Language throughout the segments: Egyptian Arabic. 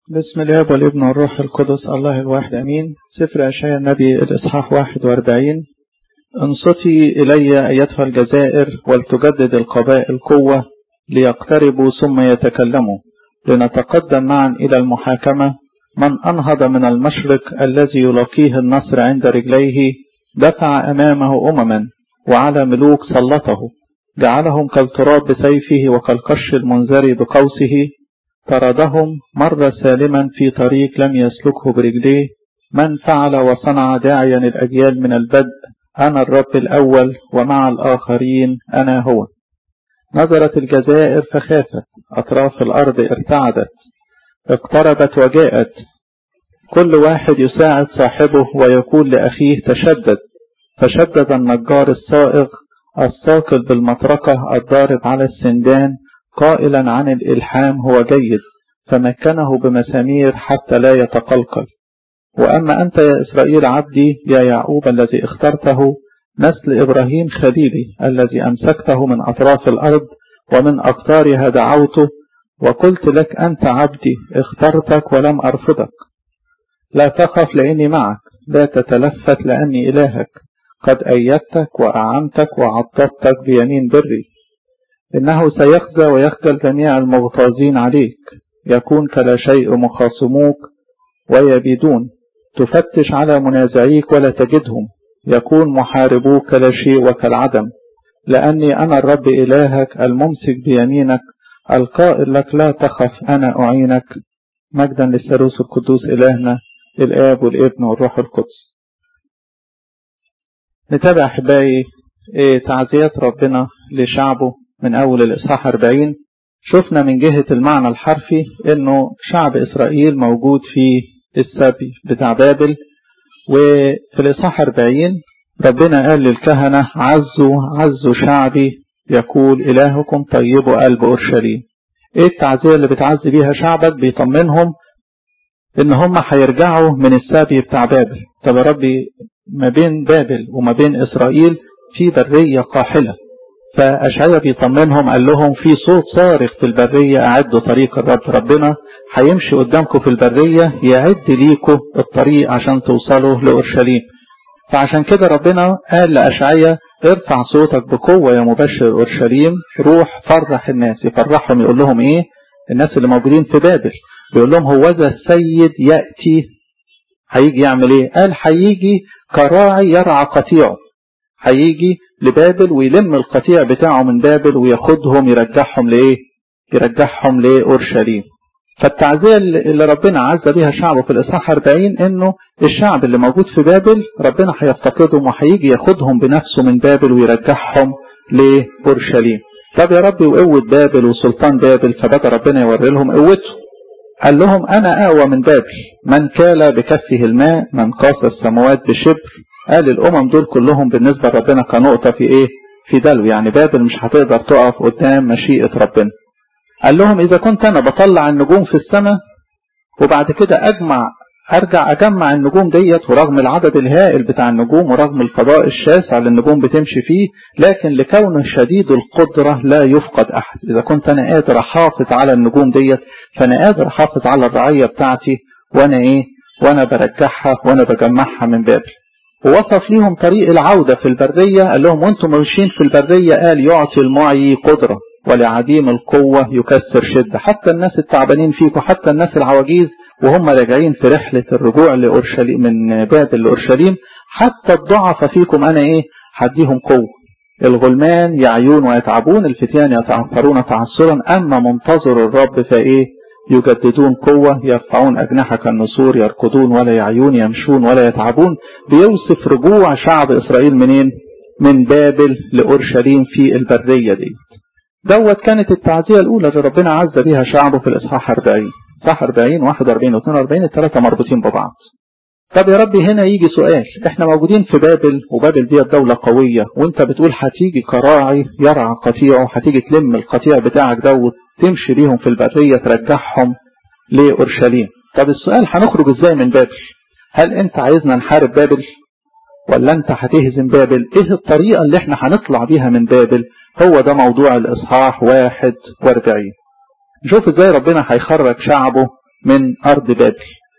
بسم الاب والابن والروح القدس الله الواحد امين سفر اشعياء النبي الاصحاح 41 انصتي الي ايتها الجزائر ولتجدد القبائل قوه ليقتربوا ثم يتكلموا لنتقدم معا الى المحاكمه من انهض من المشرق الذي يلاقيه النصر عند رجليه دفع امامه امما وعلى ملوك سلطه جعلهم كالتراب بسيفه وكالقش المنذر بقوسه طردهم مر سالما في طريق لم يسلكه برجليه من فعل وصنع داعيا الأجيال من البدء أنا الرب الأول ومع الآخرين أنا هو نظرت الجزائر فخافت أطراف الأرض ارتعدت اقتربت وجاءت كل واحد يساعد صاحبه ويقول لأخيه تشدد فشدد النجار الصائغ الساقط بالمطرقة الضارب على السندان قائلا عن الإلحام هو جيد فمكنه بمسامير حتى لا يتقلقل وأما أنت يا إسرائيل عبدي يا يعقوب الذي اخترته نسل إبراهيم خليلي الذي أمسكته من أطراف الأرض ومن أقطارها دعوته وقلت لك أنت عبدي اخترتك ولم أرفضك لا تخف لأني معك لا تتلفت لأني إلهك قد أيدتك وأعنتك وعضدتك بيمين بري إنه سيخزى ويخجل جميع المغتاظين عليك يكون كلا شيء مخاصموك ويبيدون تفتش على منازعيك ولا تجدهم يكون محاربوك كلا شيء وكالعدم لأني أنا الرب إلهك الممسك بيمينك القائل لك لا تخف أنا أعينك مجدا للثالوث القدوس إلهنا الآب والابن والروح القدس نتابع أحبائي تعزيات ربنا لشعبه من أول الإصحاح 40 شفنا من جهة المعنى الحرفي أنه شعب إسرائيل موجود في السبي بتاع بابل وفي الإصحاح 40 ربنا قال للكهنة عزوا عزوا شعبي يقول إلهكم طيبوا قلب أورشليم إيه التعزية اللي بتعزي بيها شعبك بيطمنهم إن هم هيرجعوا من السبي بتاع بابل طب يا ربي ما بين بابل وما بين إسرائيل في برية قاحلة فأشعيا بيطمنهم قال لهم في صوت صارخ في البرية أعدوا طريق الرب ربنا هيمشي قدامكم في البرية يعد ليكم الطريق عشان توصلوا لأورشليم فعشان كده ربنا قال لأشعيا ارفع صوتك بقوة يا مبشر أورشليم روح فرح الناس يفرحهم يقول لهم ايه الناس اللي موجودين في بابل بيقول لهم هو ذا السيد يأتي هيجي يعمل ايه قال هيجي كراعي يرعى قطيعه هيجي لبابل ويلم القطيع بتاعه من بابل وياخدهم يرجعهم لايه يرجعهم لأورشليم فالتعزية اللي ربنا عز بها شعبه في الإصحاح 40 انه الشعب اللي موجود في بابل ربنا هيفتقدهم وهيجي ياخدهم بنفسه من بابل ويرجعهم لأورشليم طب يا ربي وقوة بابل وسلطان بابل فبدأ ربنا يوري لهم قوته قال لهم أنا أقوى من بابل من كال بكفه الماء من قاس السماوات بشبر قال الأمم دول كلهم بالنسبة لربنا كنقطة في إيه في دلو يعني بابل مش هتقدر تقف قدام مشيئة ربنا قال لهم إذا كنت أنا بطلع النجوم في السماء وبعد كده أجمع أرجع أجمع النجوم ديت ورغم العدد الهائل بتاع النجوم ورغم الفضاء الشاسع اللي النجوم بتمشي فيه لكن لكونه شديد القدرة لا يفقد أحد إذا كنت أنا قادر أحافظ على النجوم ديت فأنا قادر أحافظ على الرعية بتاعتي وأنا إيه وأنا برجعها وأنا بجمعها من بابل ووصف ليهم طريق العودة في البرية قال لهم وانتم ماشيين في البرية قال يعطي المعي قدرة ولعديم القوة يكسر شدة حتى الناس التعبانين فيكم حتى الناس العواجيز وهم راجعين في رحلة الرجوع لأورشليم من بابل لأورشليم حتى الضعف فيكم أنا إيه هديهم قوة الغلمان يعيون ويتعبون الفتيان يتعثرون تعثرا أما منتظر الرب فإيه يجددون قوة يرفعون أجنحة كالنسور يركضون ولا يعيون يمشون ولا يتعبون بيوصف رجوع شعب إسرائيل منين من بابل لأورشليم في البرية دي دوت كانت التعزية الأولى اللي ربنا عز بها شعبه في الإصحاح 40 صح 40 41 و 42 الثلاثة مربوطين ببعض طب يا ربي هنا يجي سؤال احنا موجودين في بابل وبابل دي دولة قوية وانت بتقول هتيجي كراعي يرعى قطيعه هتيجي تلم القطيع بتاعك دوت تمشي بيهم في البرية ترجعهم لأورشليم طب السؤال هنخرج ازاي من بابل هل انت عايزنا نحارب بابل ولا انت هتهزم بابل ايه الطريقة اللي احنا هنطلع بيها من بابل هو ده موضوع الاصحاح 41 نشوف ازاي ربنا هيخرج شعبه من أرض بابل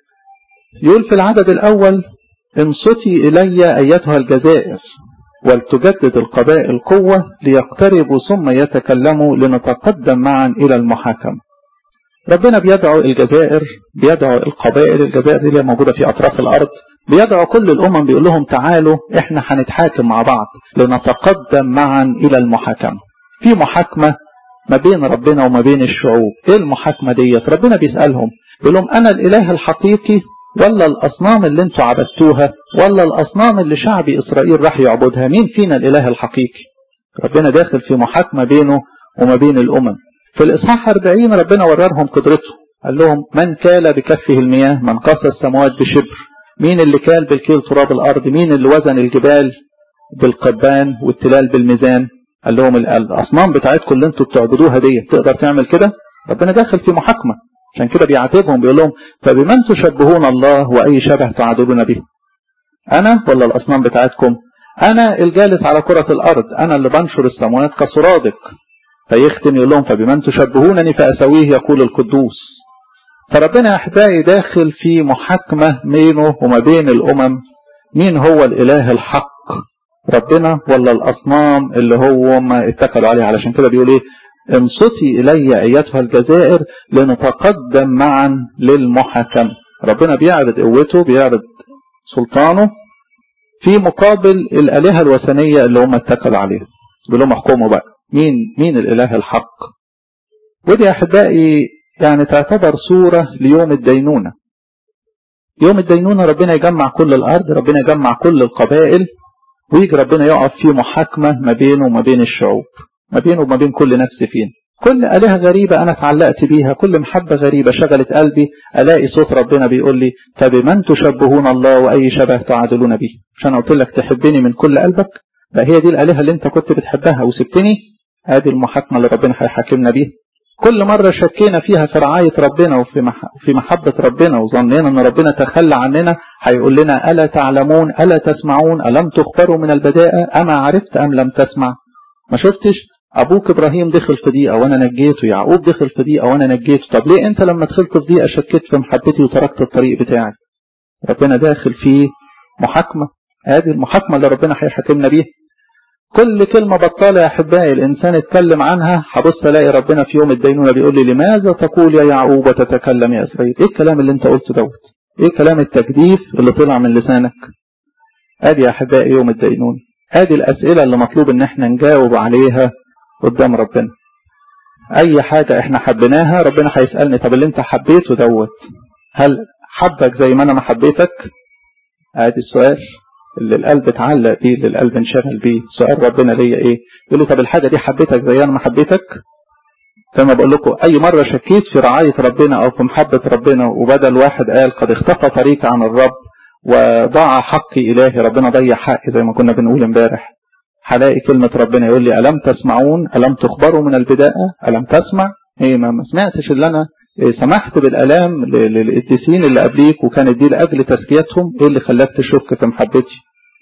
يقول في العدد الأول انصتي إلي أيتها الجزائر ولتجدد القبائل قوة ليقتربوا ثم يتكلموا لنتقدم معا إلى المحاكمة ربنا بيدعو الجزائر بيدعو القبائل الجزائر دي اللي موجودة في أطراف الأرض بيدعو كل الأمم بيقول لهم تعالوا احنا هنتحاكم مع بعض لنتقدم معا إلى المحاكمة في محاكمة ما بين ربنا وما بين الشعوب ايه المحاكمة ديت ربنا بيسألهم بيقول لهم أنا الإله الحقيقي ولا الأصنام اللي انتوا عبدتوها ولا الأصنام اللي شعب إسرائيل راح يعبدها مين فينا الإله الحقيقي ربنا داخل في محاكمة بينه وما بين الأمم في الإصحاح 40 ربنا وررهم قدرته قال لهم من كال بكفه المياه من قص السماوات بشبر مين اللي كال بالكيل تراب الأرض مين اللي وزن الجبال بالقبان والتلال بالميزان قال لهم الأصنام بتاعتكم اللي انتوا بتعبدوها دي تقدر تعمل كده ربنا داخل في محاكمة عشان كده بيعاتبهم بيقول لهم فبمن تشبهون الله وأي شبه تعادلون به أنا ولا الأصنام بتاعتكم أنا الجالس على كرة الأرض أنا اللي بنشر السماوات كسرادق فيختم يقول لهم فبمن تشبهونني فأسويه يقول القدوس فربنا يا أحبائي داخل في محاكمة بينه وما بين الأمم مين هو الإله الحق ربنا ولا الأصنام اللي هو ما اتكلوا عليه علشان كده بيقول إيه انصتي إلي أيتها الجزائر لنتقدم معا للمحاكمة ربنا بيعرض قوته بيعرض سلطانه في مقابل الآلهة الوثنية اللي هم اتكلوا عليها بيقول لهم احكموا بقى مين مين الإله الحق ودي أحبائي يعني تعتبر صورة ليوم الدينونة يوم الدينونة ربنا يجمع كل الأرض ربنا يجمع كل القبائل ويجي ربنا يقف في محاكمة ما بينه وما بين الشعوب ما بينه وما بين كل نفس فين كل آلهة غريبة أنا اتعلقت بيها كل محبة غريبة شغلت قلبي ألاقي صوت ربنا بيقول لي فبمن تشبهون الله وأي شبه تعادلون به عشان قلت لك تحبني من كل قلبك بقى هي دي الآلهة اللي انت كنت بتحبها وسبتني هذه المحاكمة اللي ربنا هيحاكمنا بيها كل مرة شكينا فيها في رعاية ربنا وفي في محبة ربنا وظنينا ان ربنا تخلى عننا هيقول لنا ألا تعلمون ألا تسمعون ألم تخبروا من البداءة أما عرفت أم لم تسمع ما شفتش أبوك إبراهيم دخل في ضيقة وأنا نجيته يعقوب دخل في ضيقة وأنا نجيته طب ليه أنت لما دخلت في ضيقة شكيت في محبتي وتركت الطريق بتاعي ربنا داخل في محاكمة هذه المحاكمة اللي ربنا هيحاكمنا بيها كل كلمة بطالة يا أحبائي الإنسان اتكلم عنها هبص ألاقي ربنا في يوم الدينونة بيقول لي لماذا تقول يا يعقوب وتتكلم يا إسرائيل إيه الكلام اللي أنت قلته دوت إيه كلام التجديف اللي طلع من لسانك أدي يا أحبائي يوم الدينونة أدي الأسئلة اللي مطلوب إن احنا نجاوب عليها قدام ربنا أي حاجة احنا حبيناها ربنا هيسألني طب اللي أنت حبيته دوت هل حبك زي ما أنا ما حبيتك أدي السؤال اللي القلب اتعلق بيه اللي القلب انشغل بيه سؤال ربنا ليا ايه يقول لي طب الحاجه دي حبيتك زي انا ما حبيتك فما بقول لكم اي مره شكيت في رعايه ربنا او في محبه ربنا وبدل واحد قال قد اختفى طريقي عن الرب وضاع حقي الهي ربنا ضيع حقي زي ما كنا بنقول امبارح هلاقي كلمه ربنا يقول لي الم تسمعون الم تخبروا من البدايه الم تسمع ايه ما سمعتش اللي انا سمحت بالالام للقديسين اللي قبليك وكانت دي لاجل تزكيتهم ايه اللي خلاك تشك في محبتي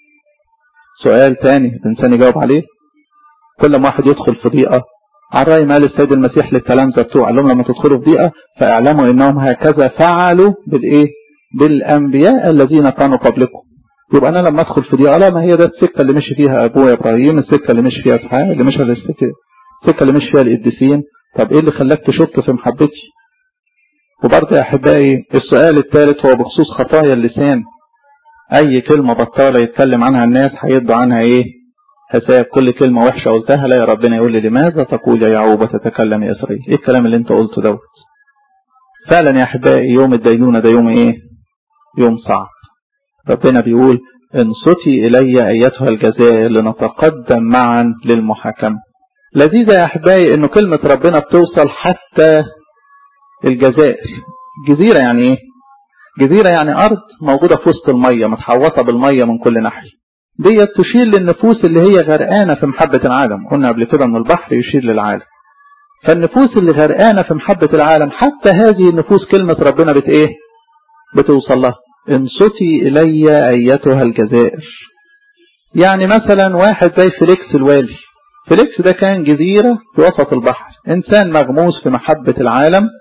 سؤال تاني الانسان يجاوب عليه كل ما واحد يدخل في ضيقه على رأي ما قال السيد المسيح للتلامذة بتوعه قال لهم لما تدخلوا في ضيقه فاعلموا انهم هكذا فعلوا بالايه بالانبياء الذين كانوا قبلكم يبقى انا لما ادخل في ضيقه لا ما هي ده السكه اللي مشي فيها ابويا ابراهيم السكه اللي مشي فيها اسحاق اللي مشي السكه السكه اللي مشي فيها القديسين طب ايه اللي خلاك تشك في محبتي وبرضه يا أحبائي السؤال الثالث هو بخصوص خطايا اللسان أي كلمة بطالة يتكلم عنها الناس هيدوا عنها إيه حساب كل كلمة وحشة قلتها لا يا ربنا يقول لي لماذا تقول يا يعقوب تتكلم يا إسرائيل إيه الكلام اللي أنت قلته دوت فعلا يا أحبائي يوم الدينونة ده يوم إيه يوم صعب ربنا بيقول انصتي إلي أيتها الجزائر لنتقدم معا للمحاكمة لذيذة يا أحبائي إنه كلمة ربنا بتوصل حتى الجزائر جزيرة يعني ايه جزيرة يعني ارض موجودة في وسط المية متحوطة بالمية من كل ناحية ديت تشير للنفوس اللي هي غرقانة في محبة العالم قلنا قبل كده ان البحر يشير للعالم فالنفوس اللي غرقانة في محبة العالم حتى هذه النفوس كلمة ربنا بت ايه بتوصل لها انصتي الي ايتها الجزائر يعني مثلا واحد زي فيليكس الوالي فيليكس ده كان جزيرة في وسط البحر انسان مغموس في محبة العالم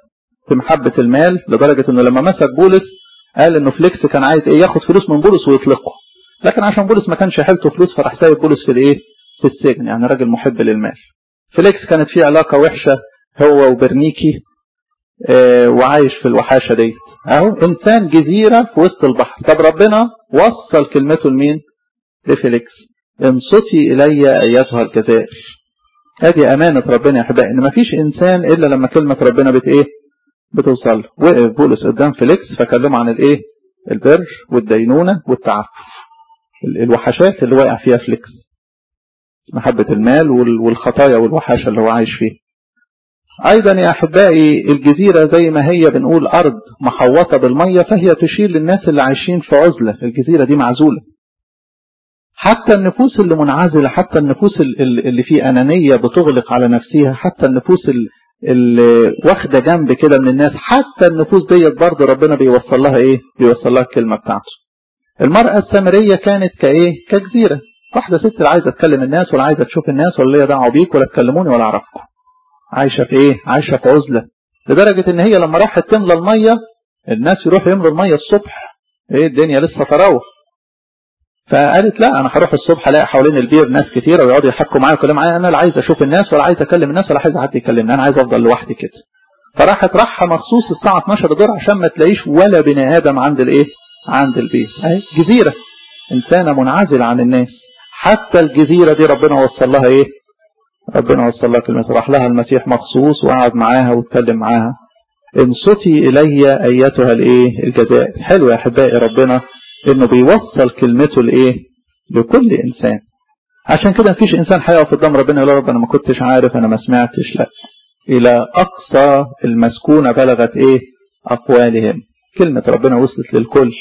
في محبة المال لدرجة انه لما مسك بولس قال انه فليكس كان عايز ايه ياخد فلوس من بولس ويطلقه لكن عشان بولس ما كانش حيلته فلوس فراح سايب بولس في الايه في السجن يعني راجل محب للمال فليكس كانت فيه علاقة وحشة هو وبرنيكي اه وعايش في الوحاشة ديت اهو انسان جزيرة في وسط البحر طب ربنا وصل كلمته لمين لفليكس انصتي الي ايتها الجزائر ادي امانة ربنا يا احبائي ان مفيش انسان الا لما كلمة ربنا بت ايه بتوصل وقف بولس قدام فليكس فكلمه عن الايه البر والدينونة والتعفف الوحشات اللي واقع فيها فليكس محبة المال والخطايا والوحاشة اللي هو عايش فيه ايضا يا احبائي الجزيرة زي ما هي بنقول ارض محوطة بالمية فهي تشير للناس اللي عايشين في عزلة الجزيرة دي معزولة حتى النفوس اللي منعزلة حتى النفوس اللي في أنانية بتغلق على نفسها حتى النفوس اللي واخدة جنب كده من الناس حتى النفوس ديت برضه ربنا بيوصل لها ايه بيوصل لها الكلمة بتاعته المرأة السامرية كانت كايه كجزيرة واحدة ست لا عايزة تكلم الناس ولا عايزة تشوف الناس ولا ليا دعوة بيك ولا تكلموني ولا اعرفكم عايشة في ايه عايشة في عزلة لدرجة ان هي لما راحت تملى المية الناس يروحوا يملوا المية الصبح ايه الدنيا لسه تراوح فقالت لا انا هروح الصبح الاقي حوالين البير ناس كتيره ويقعدوا يحكوا معايا وكلام معايا انا لا عايز اشوف الناس ولا عايز اكلم الناس ولا عايز حد يكلمني انا عايز افضل لوحدي كده فراحت راحه مخصوص الساعه 12 دور عشان ما تلاقيش ولا بني ادم عند الايه عند البيت اهي جزيره انسانه منعزله عن الناس حتى الجزيره دي ربنا وصل لها ايه ربنا وصل لها كلمه راح لها المسيح مخصوص وقعد معاها واتكلم معاها انصتي الي ايتها الايه الجزائر حلو يا احبائي ربنا انه بيوصل كلمته لايه لكل انسان عشان كده مفيش انسان هيقف قدام ربنا يقول رب انا ما كنتش عارف انا ما سمعتش لا الى اقصى المسكونه بلغت ايه اقوالهم كلمه ربنا وصلت للكل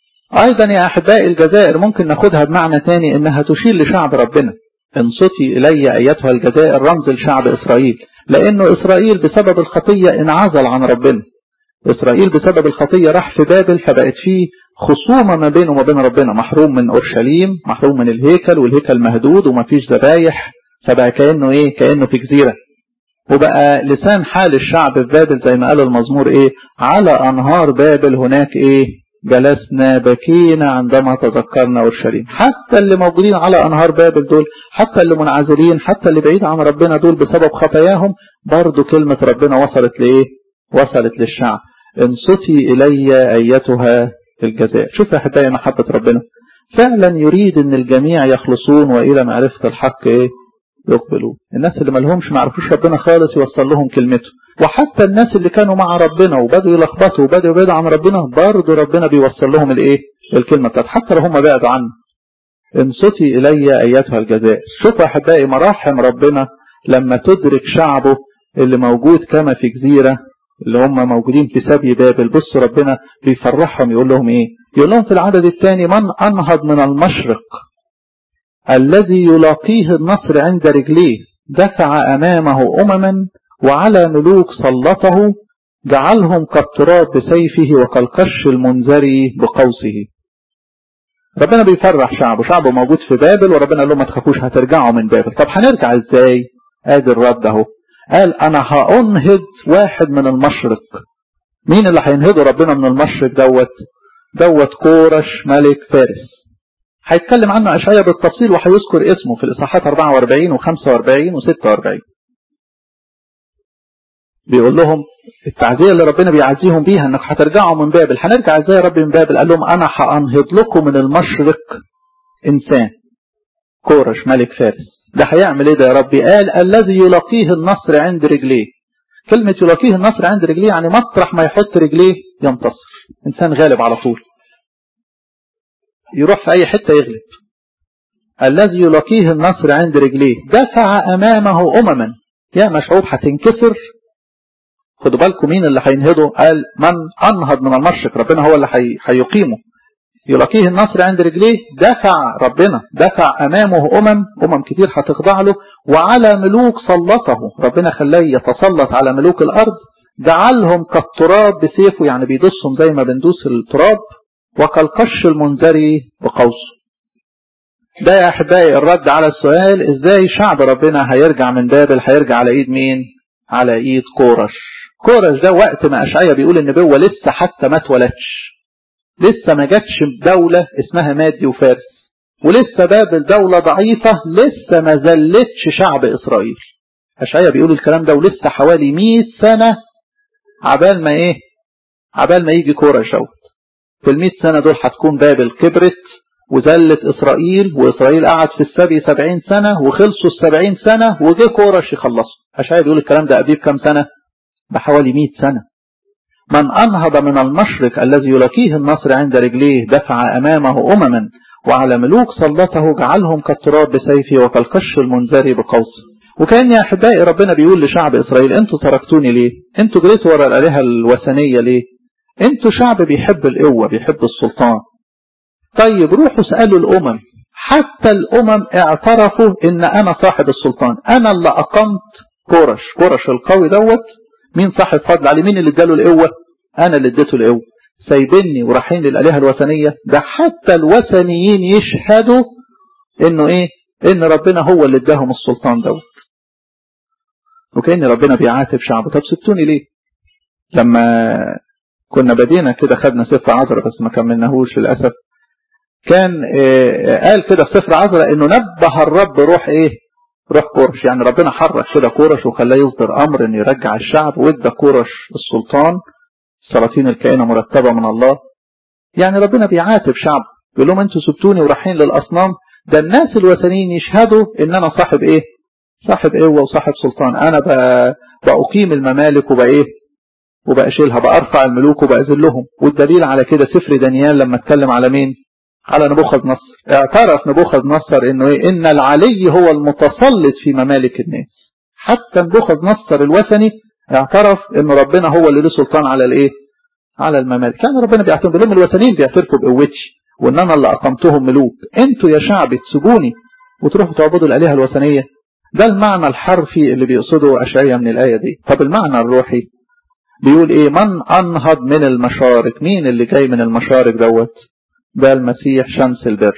ايضا يا احبائي الجزائر ممكن ناخدها بمعنى تاني انها تشير لشعب ربنا انصتي الي ايتها الجزائر رمز لشعب اسرائيل لانه اسرائيل بسبب الخطيه انعزل عن ربنا إسرائيل بسبب الخطية راح في بابل فبقت فيه خصومة ما بينه وما بين ربنا محروم من أورشليم محروم من الهيكل والهيكل مهدود ومفيش ذبايح فبقى كأنه إيه كأنه في جزيرة وبقى لسان حال الشعب في بابل زي ما قال المزمور إيه على أنهار بابل هناك إيه جلسنا بكينا عندما تذكرنا أورشليم حتى اللي موجودين على أنهار بابل دول حتى اللي منعزلين حتى اللي بعيد عن ربنا دول بسبب خطاياهم برضو كلمة ربنا وصلت لإيه وصلت للشعب انصتي إلي أيتها الجزاء شوف يا أحبائي محبة ربنا فعلا يريد ان الجميع يخلصون وإلى معرفة الحق إيه يقبلون الناس اللي مالهمش ما عرفوش ربنا خالص يوصل لهم كلمته وحتى الناس اللي كانوا مع ربنا وبدوا يلخبطوا وبدوا يبعدوا عن ربنا برضه ربنا بيوصل لهم الايه الكلمة بتاعت حتى لو هم بعدوا عنه انصتي إلي أيتها الجزاء شوفوا يا أحبائي مراحم ربنا لما تدرك شعبه اللي موجود كما في جزيرة اللي هم موجودين في سبي بابل بص ربنا بيفرحهم يقول لهم ايه يقول لهم في العدد الثاني من انهض من المشرق الذي يلاقيه النصر عند رجليه دفع امامه امما وعلى ملوك سلطه جعلهم كالتراب بسيفه وكالقش المنذري بقوسه ربنا بيفرح شعبه شعبه موجود في بابل وربنا قال لهم ما تخافوش هترجعوا من بابل طب هنرجع ازاي ادي الرد اهو قال انا هانهض واحد من المشرق مين اللي هينهضه ربنا من المشرق دوت دوت كورش ملك فارس هيتكلم عنه اشعياء بالتفصيل وهيذكر اسمه في الاصحاحات 44 و45 و46 بيقول لهم التعزيه اللي ربنا بيعزيهم بيها انك هترجعوا من بابل هنرجع ازاي يا رب من بابل قال لهم انا هانهض لكم من المشرق انسان كورش ملك فارس ده هيعمل ايه ده يا ربي قال الذي يلاقيه النصر عند رجليه كلمة يلاقيه النصر عند رجليه يعني مطرح ما يحط رجليه ينتصر انسان غالب على طول يروح في اي حتة يغلب الذي يلاقيه النصر عند رجليه دفع امامه امما يا مشعوب هتنكسر خدوا بالكم مين اللي هينهضه قال من انهض من المشرق ربنا هو اللي هيقيمه يلاقيه النصر عند رجليه دفع ربنا دفع امامه امم امم كتير هتخضع له وعلى ملوك سلطه ربنا خلاه يتسلط على ملوك الارض جعلهم كالتراب بسيفه يعني بيدسهم زي ما بندوس التراب وكالقش المنذري بقوسه ده يا احبائي الرد على السؤال ازاي شعب ربنا هيرجع من بابل هيرجع على ايد مين على ايد كورش كورش ده وقت ما أشعيا بيقول النبوة لسه حتى ما اتولدش لسه ما جاتش دولة اسمها مادي وفارس ولسه بابل دولة ضعيفة لسه ما زلتش شعب إسرائيل أشعيا بيقول الكلام ده ولسه حوالي 100 سنة عبال ما إيه عبال ما يجي كورش دوت في ال 100 سنة دول هتكون بابل كبرت وزلت إسرائيل وإسرائيل قعد في السبي 70 سنة وخلصوا ال 70 سنة وجه كورش يخلصوا أشعيا بيقول الكلام ده قبل بكام سنة بحوالي 100 سنة من أنهض من المشرق الذي يلاقيه النصر عند رجليه دفع أمامه أمما وعلى ملوك سلطه جعلهم كالتراب بسيفه وكالقش المنذري بقوسه وكان يا أحبائي ربنا بيقول لشعب إسرائيل أنتوا تركتوني ليه أنتوا جريتوا ورا الآلهة الوثنية ليه أنتوا شعب بيحب القوة بيحب السلطان طيب روحوا اسألوا الأمم حتى الأمم اعترفوا إن أنا صاحب السلطان أنا اللي أقمت كورش كورش القوي دوت مين صاحب فضل عليه مين اللي اداله القوة أنا اللي اديته القوة سايبني ورايحين للآلهة الوثنية ده حتى الوثنيين يشهدوا إنه إيه إن ربنا هو اللي اداهم السلطان دوت وكأن ربنا بيعاتب شعبه طب سبتوني ليه لما كنا بدينا كده خدنا سفر عذرا بس ما كملناهوش للأسف كان قال كده في سفر عذرا انه نبه الرب روح ايه روح كورش يعني ربنا حرك كده كورش وخلاه يصدر امر انه يرجع الشعب وادى كورش السلطان سلاطين الكائنه مرتبه من الله يعني ربنا بيعاتب شعب بيقول لهم انتوا سبتوني ورايحين للاصنام ده الناس الوثنيين يشهدوا ان انا صاحب ايه صاحب قوه وصاحب سلطان انا بأقيم الممالك وبايه وبأشيلها بأرفع الملوك وبأذلهم والدليل على كده سفر دانيال لما اتكلم على مين على نبوخذ نصر اعترف نبوخذ نصر انه ايه ان العلي هو المتسلط في ممالك الناس حتى نبوخذ نصر الوثني اعترف ان ربنا هو اللي له سلطان على الايه على الممالك كان يعني ربنا بيعترف لهم الوثنيين بيعترفوا بقوتي وان انا اللي اقمتهم ملوك انتوا يا شعب تسيبوني وتروحوا تعبدوا الالهه الوثنيه ده المعنى الحرفي اللي بيقصده اشعيا من الايه دي طب المعنى الروحي بيقول ايه من انهض من المشارق مين اللي جاي من المشارق دوت ده المسيح شمس البر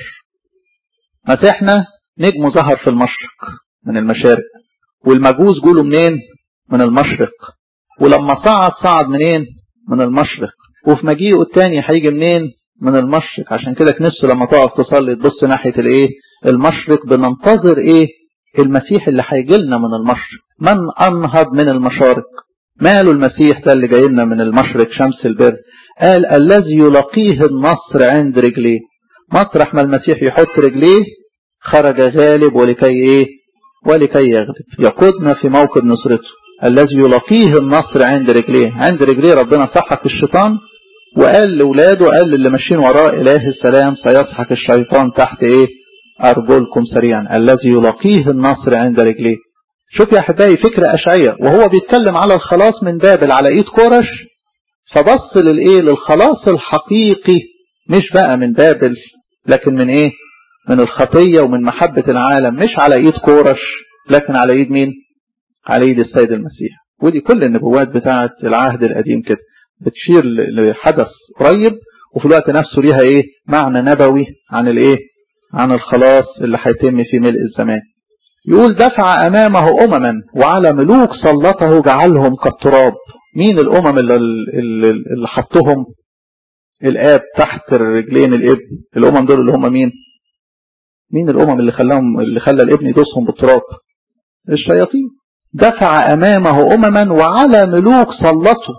مسيحنا نجمه ظهر في المشرق من المشارق والمجوس جوله منين من المشرق ولما صعد صعد منين من المشرق وفي مجيئه التاني هيجي منين من المشرق عشان كده كنيسته لما تقف تصلي تبص ناحيه الايه المشرق بننتظر ايه المسيح اللي هيجي لنا من المشرق من انهض من المشارق ماله المسيح ده اللي جاي لنا من المشرق شمس البر قال الذي يلاقيه النصر عند رجليه مطرح ما المسيح يحط رجليه خرج غالب ولكي ايه ولكي يغلب يقودنا في موكب نصرته الذي يلاقيه النصر عند رجليه عند رجليه ربنا سحق الشيطان وقال لاولاده قال للي ماشيين وراه اله السلام سيسحق الشيطان تحت ايه ارجلكم سريعا الذي يلاقيه النصر عند رجليه شوف يا احبائي فكر اشعياء وهو بيتكلم على الخلاص من بابل على ايد كورش فبص للايه للخلاص الحقيقي مش بقى من بابل لكن من ايه من الخطية ومن محبة العالم مش على ايد كورش لكن على ايد مين على ايد السيد المسيح ودي كل النبوات بتاعة العهد القديم كده بتشير لحدث قريب وفي الوقت نفسه ليها ايه معنى نبوي عن الايه عن الخلاص اللي هيتم في ملء الزمان يقول دفع امامه امما وعلى ملوك سلطه جعلهم كالتراب مين الامم اللي, اللي, اللي حطهم الاب تحت رجلين الابن الامم دول اللي هم مين مين الامم اللي خلاهم اللي خلى الابن يدوسهم بالتراب الشياطين دفع امامه امما وعلى ملوك سلطه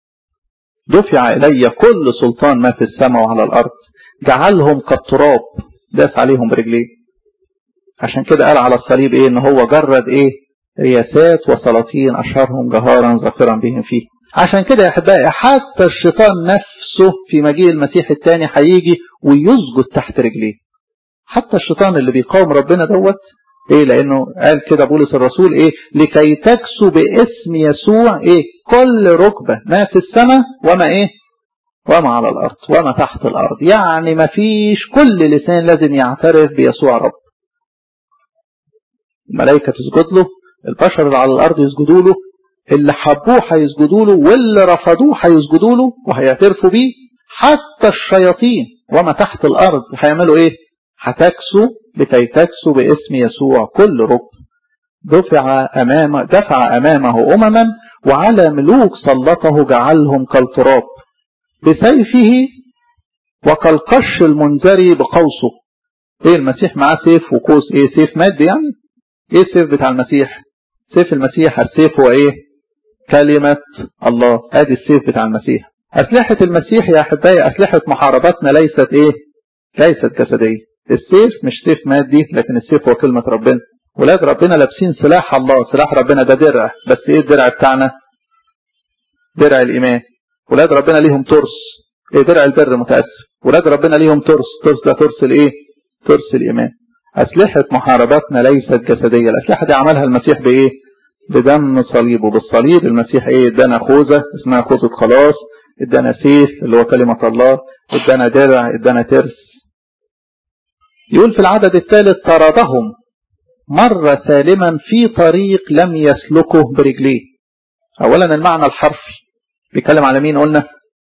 دفع الي كل سلطان ما في السماء وعلى الارض جعلهم كالتراب داس عليهم برجليه عشان كده قال على الصليب ايه ان هو جرد ايه رياسات وسلاطين اشهرهم جهارا ظافرا بهم فيه عشان كده يا احبائي حتى الشيطان نفسه في مجيء المسيح الثاني هيجي ويسجد تحت رجليه حتى الشيطان اللي بيقاوم ربنا دوت ايه لانه قال كده بولس الرسول ايه لكي تكسو باسم يسوع ايه كل ركبة ما في السماء وما ايه وما على الارض وما تحت الارض يعني ما فيش كل لسان لازم يعترف بيسوع رب الملائكة تسجد له البشر اللي على الارض يسجدوا له اللي حبوه هيسجدوا له واللي رفضوه هيسجدوا له وهيعترفوا بيه حتى الشياطين وما تحت الارض هيعملوا ايه هتكسو لكي تكسو باسم يسوع كل ركب دفع أمام دفع أمامه أمما وعلى ملوك سلطه جعلهم كالتراب بسيفه وكالقش المنذري بقوسه ايه المسيح معاه سيف وقوس ايه سيف مادي يعني ايه السيف بتاع المسيح سيف المسيح السيف هو ايه كلمة الله ادي السيف بتاع المسيح اسلحة المسيح يا احبائي اسلحة محاربتنا ليست ايه ليست جسدية السيف مش سيف مادي لكن السيف هو كلمة ربنا ولاد ربنا لابسين سلاح الله سلاح ربنا ده درع بس ايه الدرع بتاعنا درع الايمان ولاد ربنا ليهم ترس ايه درع البر متأسف ولاد ربنا ليهم ترس ترس ده ترس الايه ترس الايمان اسلحة محاربتنا ليست جسدية الاسلحة دي عملها المسيح بايه بدم صليبه بالصليب المسيح ايه ادانا خوذة اسمها خوذة خلاص ادانا سيف اللي هو كلمة الله ادانا درع ادانا ترس يقول في العدد الثالث طردهم مر سالما في طريق لم يسلكه برجليه اولا المعنى الحرفي بيتكلم على مين قلنا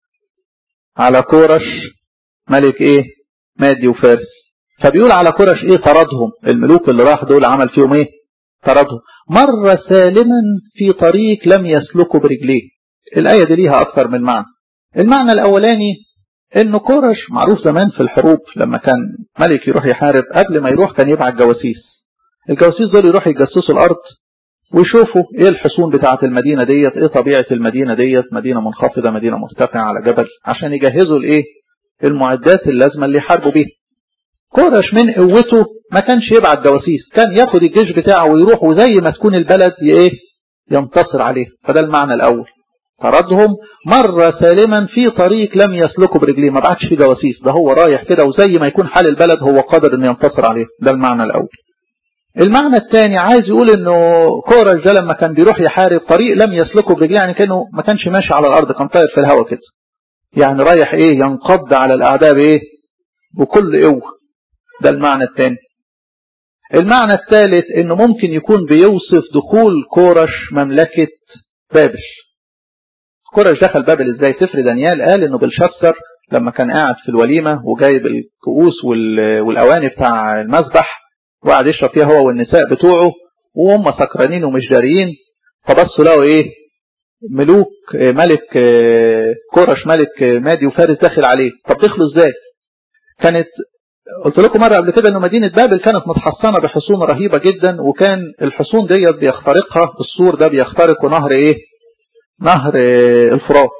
على كورش ملك ايه مادي وفارس فبيقول على كورش ايه طردهم الملوك اللي راح دول عمل فيهم ايه طردهم مر سالما في طريق لم يسلكه برجليه الآية دي ليها أكثر من معنى المعنى الأولاني إنه كورش معروف زمان في الحروب لما كان ملك يروح يحارب قبل ما يروح كان يبعت جواسيس الجواسيس دول يروح يجسسوا الأرض ويشوفوا ايه الحصون بتاعة المدينة ديت ايه طبيعة المدينة ديت مدينة منخفضة مدينة مرتفعة على جبل عشان يجهزوا الايه المعدات اللازمة اللي يحاربوا بيها كورش من قوته ما كانش يبعت جواسيس كان ياخد الجيش بتاعه ويروح وزي ما تكون البلد ايه ينتصر عليه فده المعنى الاول طردهم مر سالما في طريق لم يسلكه برجليه ما بعتش فيه جواسيس ده هو رايح كده وزي ما يكون حال البلد هو قادر انه ينتصر عليه ده المعنى الاول المعنى الثاني عايز يقول انه كورش ده لما كان بيروح يحارب طريق لم يسلكه برجليه يعني كانه ما كانش ماشي على الارض كان طاير في الهواء كده يعني رايح ايه ينقض على الاعداء بايه بكل قوه ده المعنى الثاني المعنى الثالث انه ممكن يكون بيوصف دخول كورش مملكة بابل كورش دخل بابل ازاي سفر دانيال قال انه بلشسر لما كان قاعد في الوليمة وجايب الكؤوس والاواني بتاع المذبح وقعد يشرب فيها هو والنساء بتوعه وهم سكرانين ومش داريين فبصوا لقوا ايه ملوك ملك كورش ملك مادي وفارس داخل عليه طب دخلوا ازاي كانت قلت لكم مرة قبل كده ان مدينة بابل كانت متحصنة بحصون رهيبة جدا وكان الحصون ديت بيخترقها السور ده بيخترقه نهر ايه نهر الفرات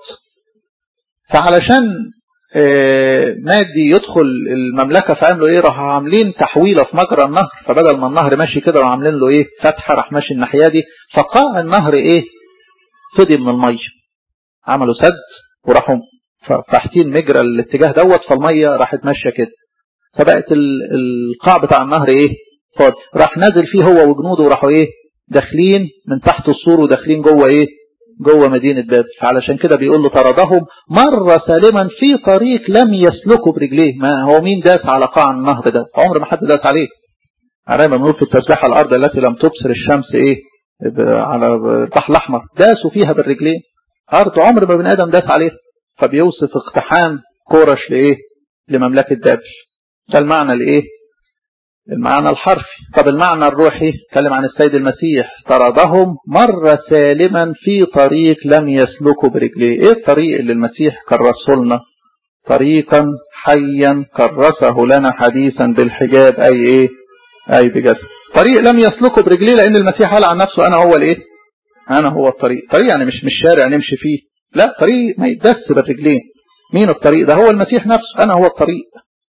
فعلشان مادي يدخل المملكة فعملوا ايه راح عاملين تحويلة في مجرى النهر فبدل ما النهر ماشي كده راح عاملين له ايه فتحة راح ماشي الناحية دي فقاع النهر ايه فضي من المية عملوا سد وراحوا فاحتين مجرى الاتجاه دوت فالمية راحت ماشية كده فبقت القاع بتاع النهر ايه فاضي راح نازل فيه هو وجنوده وراحوا ايه داخلين من تحت السور وداخلين جوه ايه جوه مدينة بابل فعلشان كده بيقول له طردهم مر سالما في طريق لم يسلكه برجليه ما هو مين داس على قاع النهر ده عمر ما حد داس عليه على ما بنقول في التسبيحة الأرض التي لم تبصر الشمس ايه على البحر الأحمر داسوا فيها بالرجلين أرض عمر ما بني آدم داس عليه فبيوصف اقتحام كورش لإيه لمملكة بابل ده المعنى الايه المعنى الحرفي طب المعنى الروحي اتكلم عن السيد المسيح طردهم مر سالما في طريق لم يسلكه برجليه ايه الطريق اللي المسيح كرسه لنا طريقا حيا كرسه لنا حديثا بالحجاب اي ايه اي بجسد طريق لم يسلكه برجليه لان المسيح قال عن نفسه انا هو الايه انا هو الطريق طريق يعني مش مش شارع نمشي فيه لا طريق ما يدس بالرجلين مين الطريق ده هو المسيح نفسه انا هو الطريق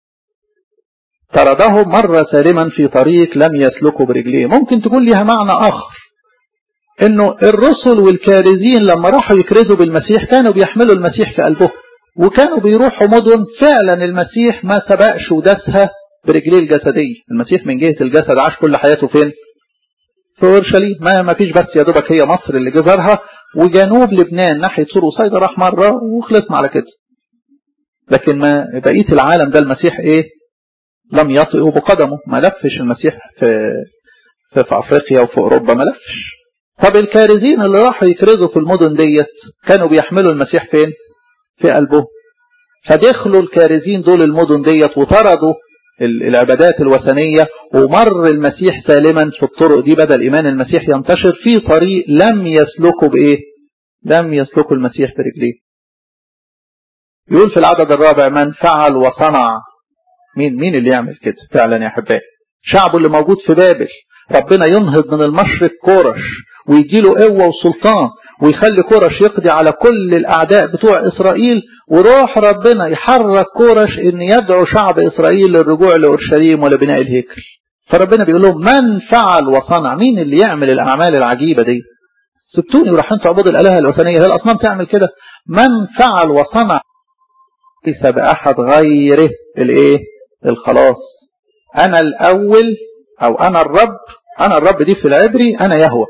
طرده مر سالما في طريق لم يسلكه برجليه ممكن تكون لها معنى آخر انه الرسل والكارزين لما راحوا يكرزوا بالمسيح كانوا بيحملوا المسيح في قلبهم وكانوا بيروحوا مدن فعلا المسيح ما سبقش ودسها برجليه الجسدية المسيح من جهة الجسد عاش كل حياته فين في اورشليم ما ما فيش بس يا دوبك هي مصر اللي جزرها وجنوب لبنان ناحية سور وصيدا راح مرة وخلصنا على كده لكن ما بقية العالم ده المسيح ايه لم يطئه بقدمه ما لفش المسيح في في, في افريقيا وفي اوروبا ما لفش طب الكارزين اللي راحوا يكرزوا في المدن ديت كانوا بيحملوا المسيح فين في قلبه فدخلوا الكارزين دول المدن ديت وطردوا العبادات الوثنية ومر المسيح سالما في الطرق دي بدأ الإيمان المسيح ينتشر في طريق لم يسلكه بإيه لم يسلكه المسيح برجليه يقول في العدد الرابع من فعل وصنع مين مين اللي يعمل كده فعلا يا أحبائي شعبه اللي موجود في بابل ربنا ينهض من المشرق كورش ويجي له قوة وسلطان ويخلي كورش يقضي على كل الأعداء بتوع إسرائيل وروح ربنا يحرك كورش إن يدعو شعب إسرائيل للرجوع لأورشليم ولبناء الهيكل فربنا بيقول لهم من فعل وصنع مين اللي يعمل الأعمال العجيبة دي سبتوني وراح انتوا عبود الآلهة الوثنية هي الأصنام تعمل كده من فعل وصنع ليس بأحد غيره الايه الخلاص أنا الأول أو أنا الرب أنا الرب دي في العبري أنا يهوى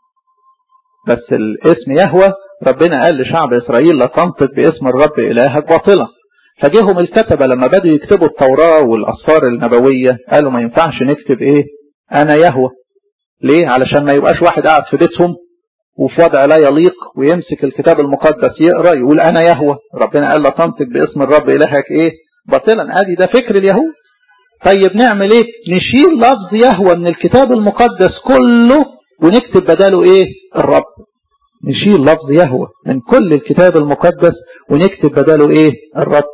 بس الاسم يهوى ربنا قال لشعب إسرائيل لا تنطق باسم الرب إلهك باطلا فجيهم الكتبة لما بدوا يكتبوا التوراة والأسفار النبوية قالوا ما ينفعش نكتب إيه أنا يهوى ليه علشان ما يبقاش واحد قاعد في بيتهم وفي وضع لا يليق ويمسك الكتاب المقدس يقرأ يقول أنا يهوى ربنا قال لا تنطق باسم الرب إلهك إيه باطلا ادي ده فكر اليهود طيب نعمل ايه نشيل لفظ يهوى من الكتاب المقدس كله ونكتب بداله ايه الرب نشيل لفظ يهوى من كل الكتاب المقدس ونكتب بداله ايه الرب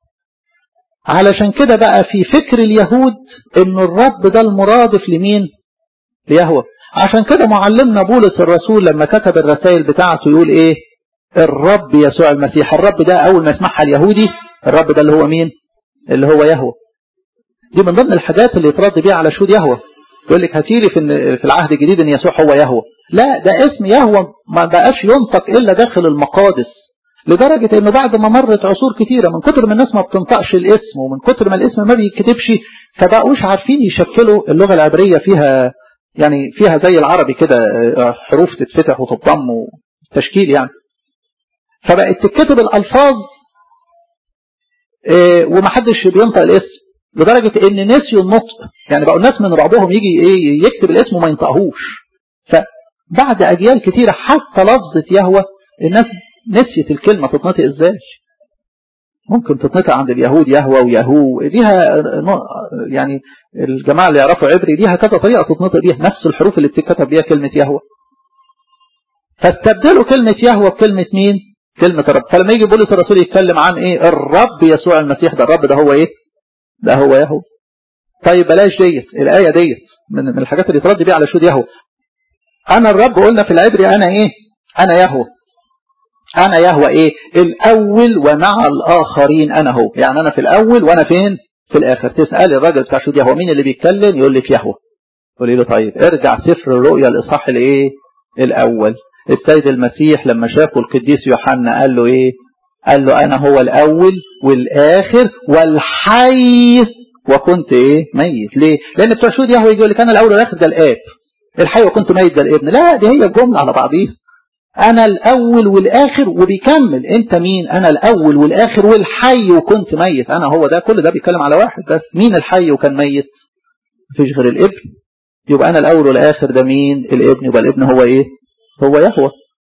علشان كده بقى في فكر اليهود ان الرب ده المرادف لمين ليهوى عشان كده معلمنا بولس الرسول لما كتب الرسائل بتاعته يقول ايه الرب يسوع المسيح الرب ده اول ما يسمعها اليهودي الرب ده اللي هو مين اللي هو يهوى دي من ضمن الحاجات اللي يترد بيها على شهود يهوى يقول لك هتيلي في في العهد الجديد ان يسوع هو يهوى لا ده اسم يهوى ما بقاش ينطق الا داخل المقادس لدرجة انه بعد ما مرت عصور كتيرة من كتر ما الناس ما بتنطقش الاسم ومن كتر ما الاسم ما بيتكتبش فبقوش عارفين يشكلوا اللغة العبرية فيها يعني فيها زي العربي كده حروف تتفتح وتضم وتشكيل يعني فبقت تتكتب الالفاظ ومحدش بينطق الاسم لدرجة ان نسيوا النطق يعني بقوا الناس من رعبهم يجي ايه يكتب الاسم وما ينطقهوش فبعد اجيال كتيرة حتى لفظة يهوى الناس نسيت الكلمة تتنطق ازاي ممكن تتنطق عند اليهود يهوى ويهو ليها يعني الجماعة اللي يعرفوا عبري ليها كذا طريقة تتنطق بيها نفس الحروف اللي بتتكتب بيها كلمة يهوى فاستبدلوا كلمة يهوى بكلمة مين كلمة الرب فلما يجي بولس الرسول يتكلم عن ايه الرب يسوع المسيح ده الرب ده هو ايه ده هو يهو طيب بلاش ديت الآية ديت من, من الحاجات اللي ترد بيها على شهود يهو أنا الرب قلنا في العبري أنا إيه أنا يهو أنا يهوى إيه الأول ومع الآخرين أنا هو يعني أنا في الأول وأنا فين في الآخر تسأل الراجل بتاع شهود يهوى مين اللي بيتكلم يقول لك يهوى تقول له طيب ارجع سفر الرؤيا الإصحاح الإيه الأول السيد المسيح لما شافه القديس يوحنا قال له إيه قال له أنا هو الأول والآخر والحي وكنت إيه ميت ليه لأن بتوع شهود يهوى يقول لك أنا الأول والآخر ده الآب الحي وكنت ميت ده الابن لا دي هي الجملة على بعضيها أنا الأول والآخر وبيكمل أنت مين أنا الأول والآخر والحي وكنت ميت أنا هو ده كل ده بيتكلم على واحد بس مين الحي وكان ميت مفيش غير الابن يبقى أنا الأول والآخر ده مين الابن يبقى الابن هو إيه هو يهوى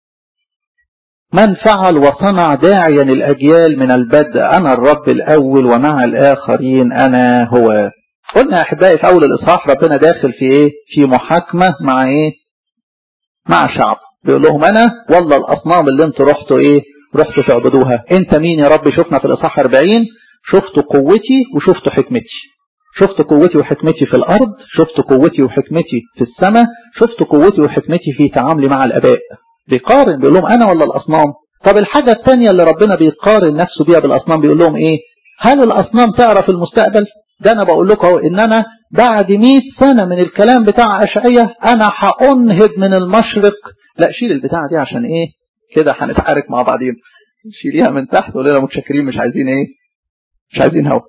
من فعل وصنع داعيا الأجيال من البدء أنا الرب الأول ومع الآخرين أنا هو قلنا يا أحبائي في أول الإصحاح ربنا داخل في إيه في محاكمة مع إيه مع شعب بيقول لهم أنا والله الأصنام اللي انتوا رحتوا إيه رحتوا تعبدوها أنت مين يا رب شفنا في الإصحاح 40 شفتوا قوتي وشفتوا حكمتي شفت قوتي وحكمتي في الأرض شفت قوتي وحكمتي في السماء شفت قوتي وحكمتي في تعاملي مع الأباء بيقارن بيقول لهم أنا ولا الأصنام طب الحاجة الثانية اللي ربنا بيقارن نفسه بيها بالأصنام بيقول لهم إيه هل الأصنام تعرف المستقبل ده أنا بقول لكم إن أنا بعد 100 سنة من الكلام بتاع أشعية أنا هأنهض من المشرق لا شيل البتاعة دي عشان إيه كده هنتحرك مع بعضين شيليها من تحت وقول لنا متشكرين مش عايزين إيه مش عايزين هوا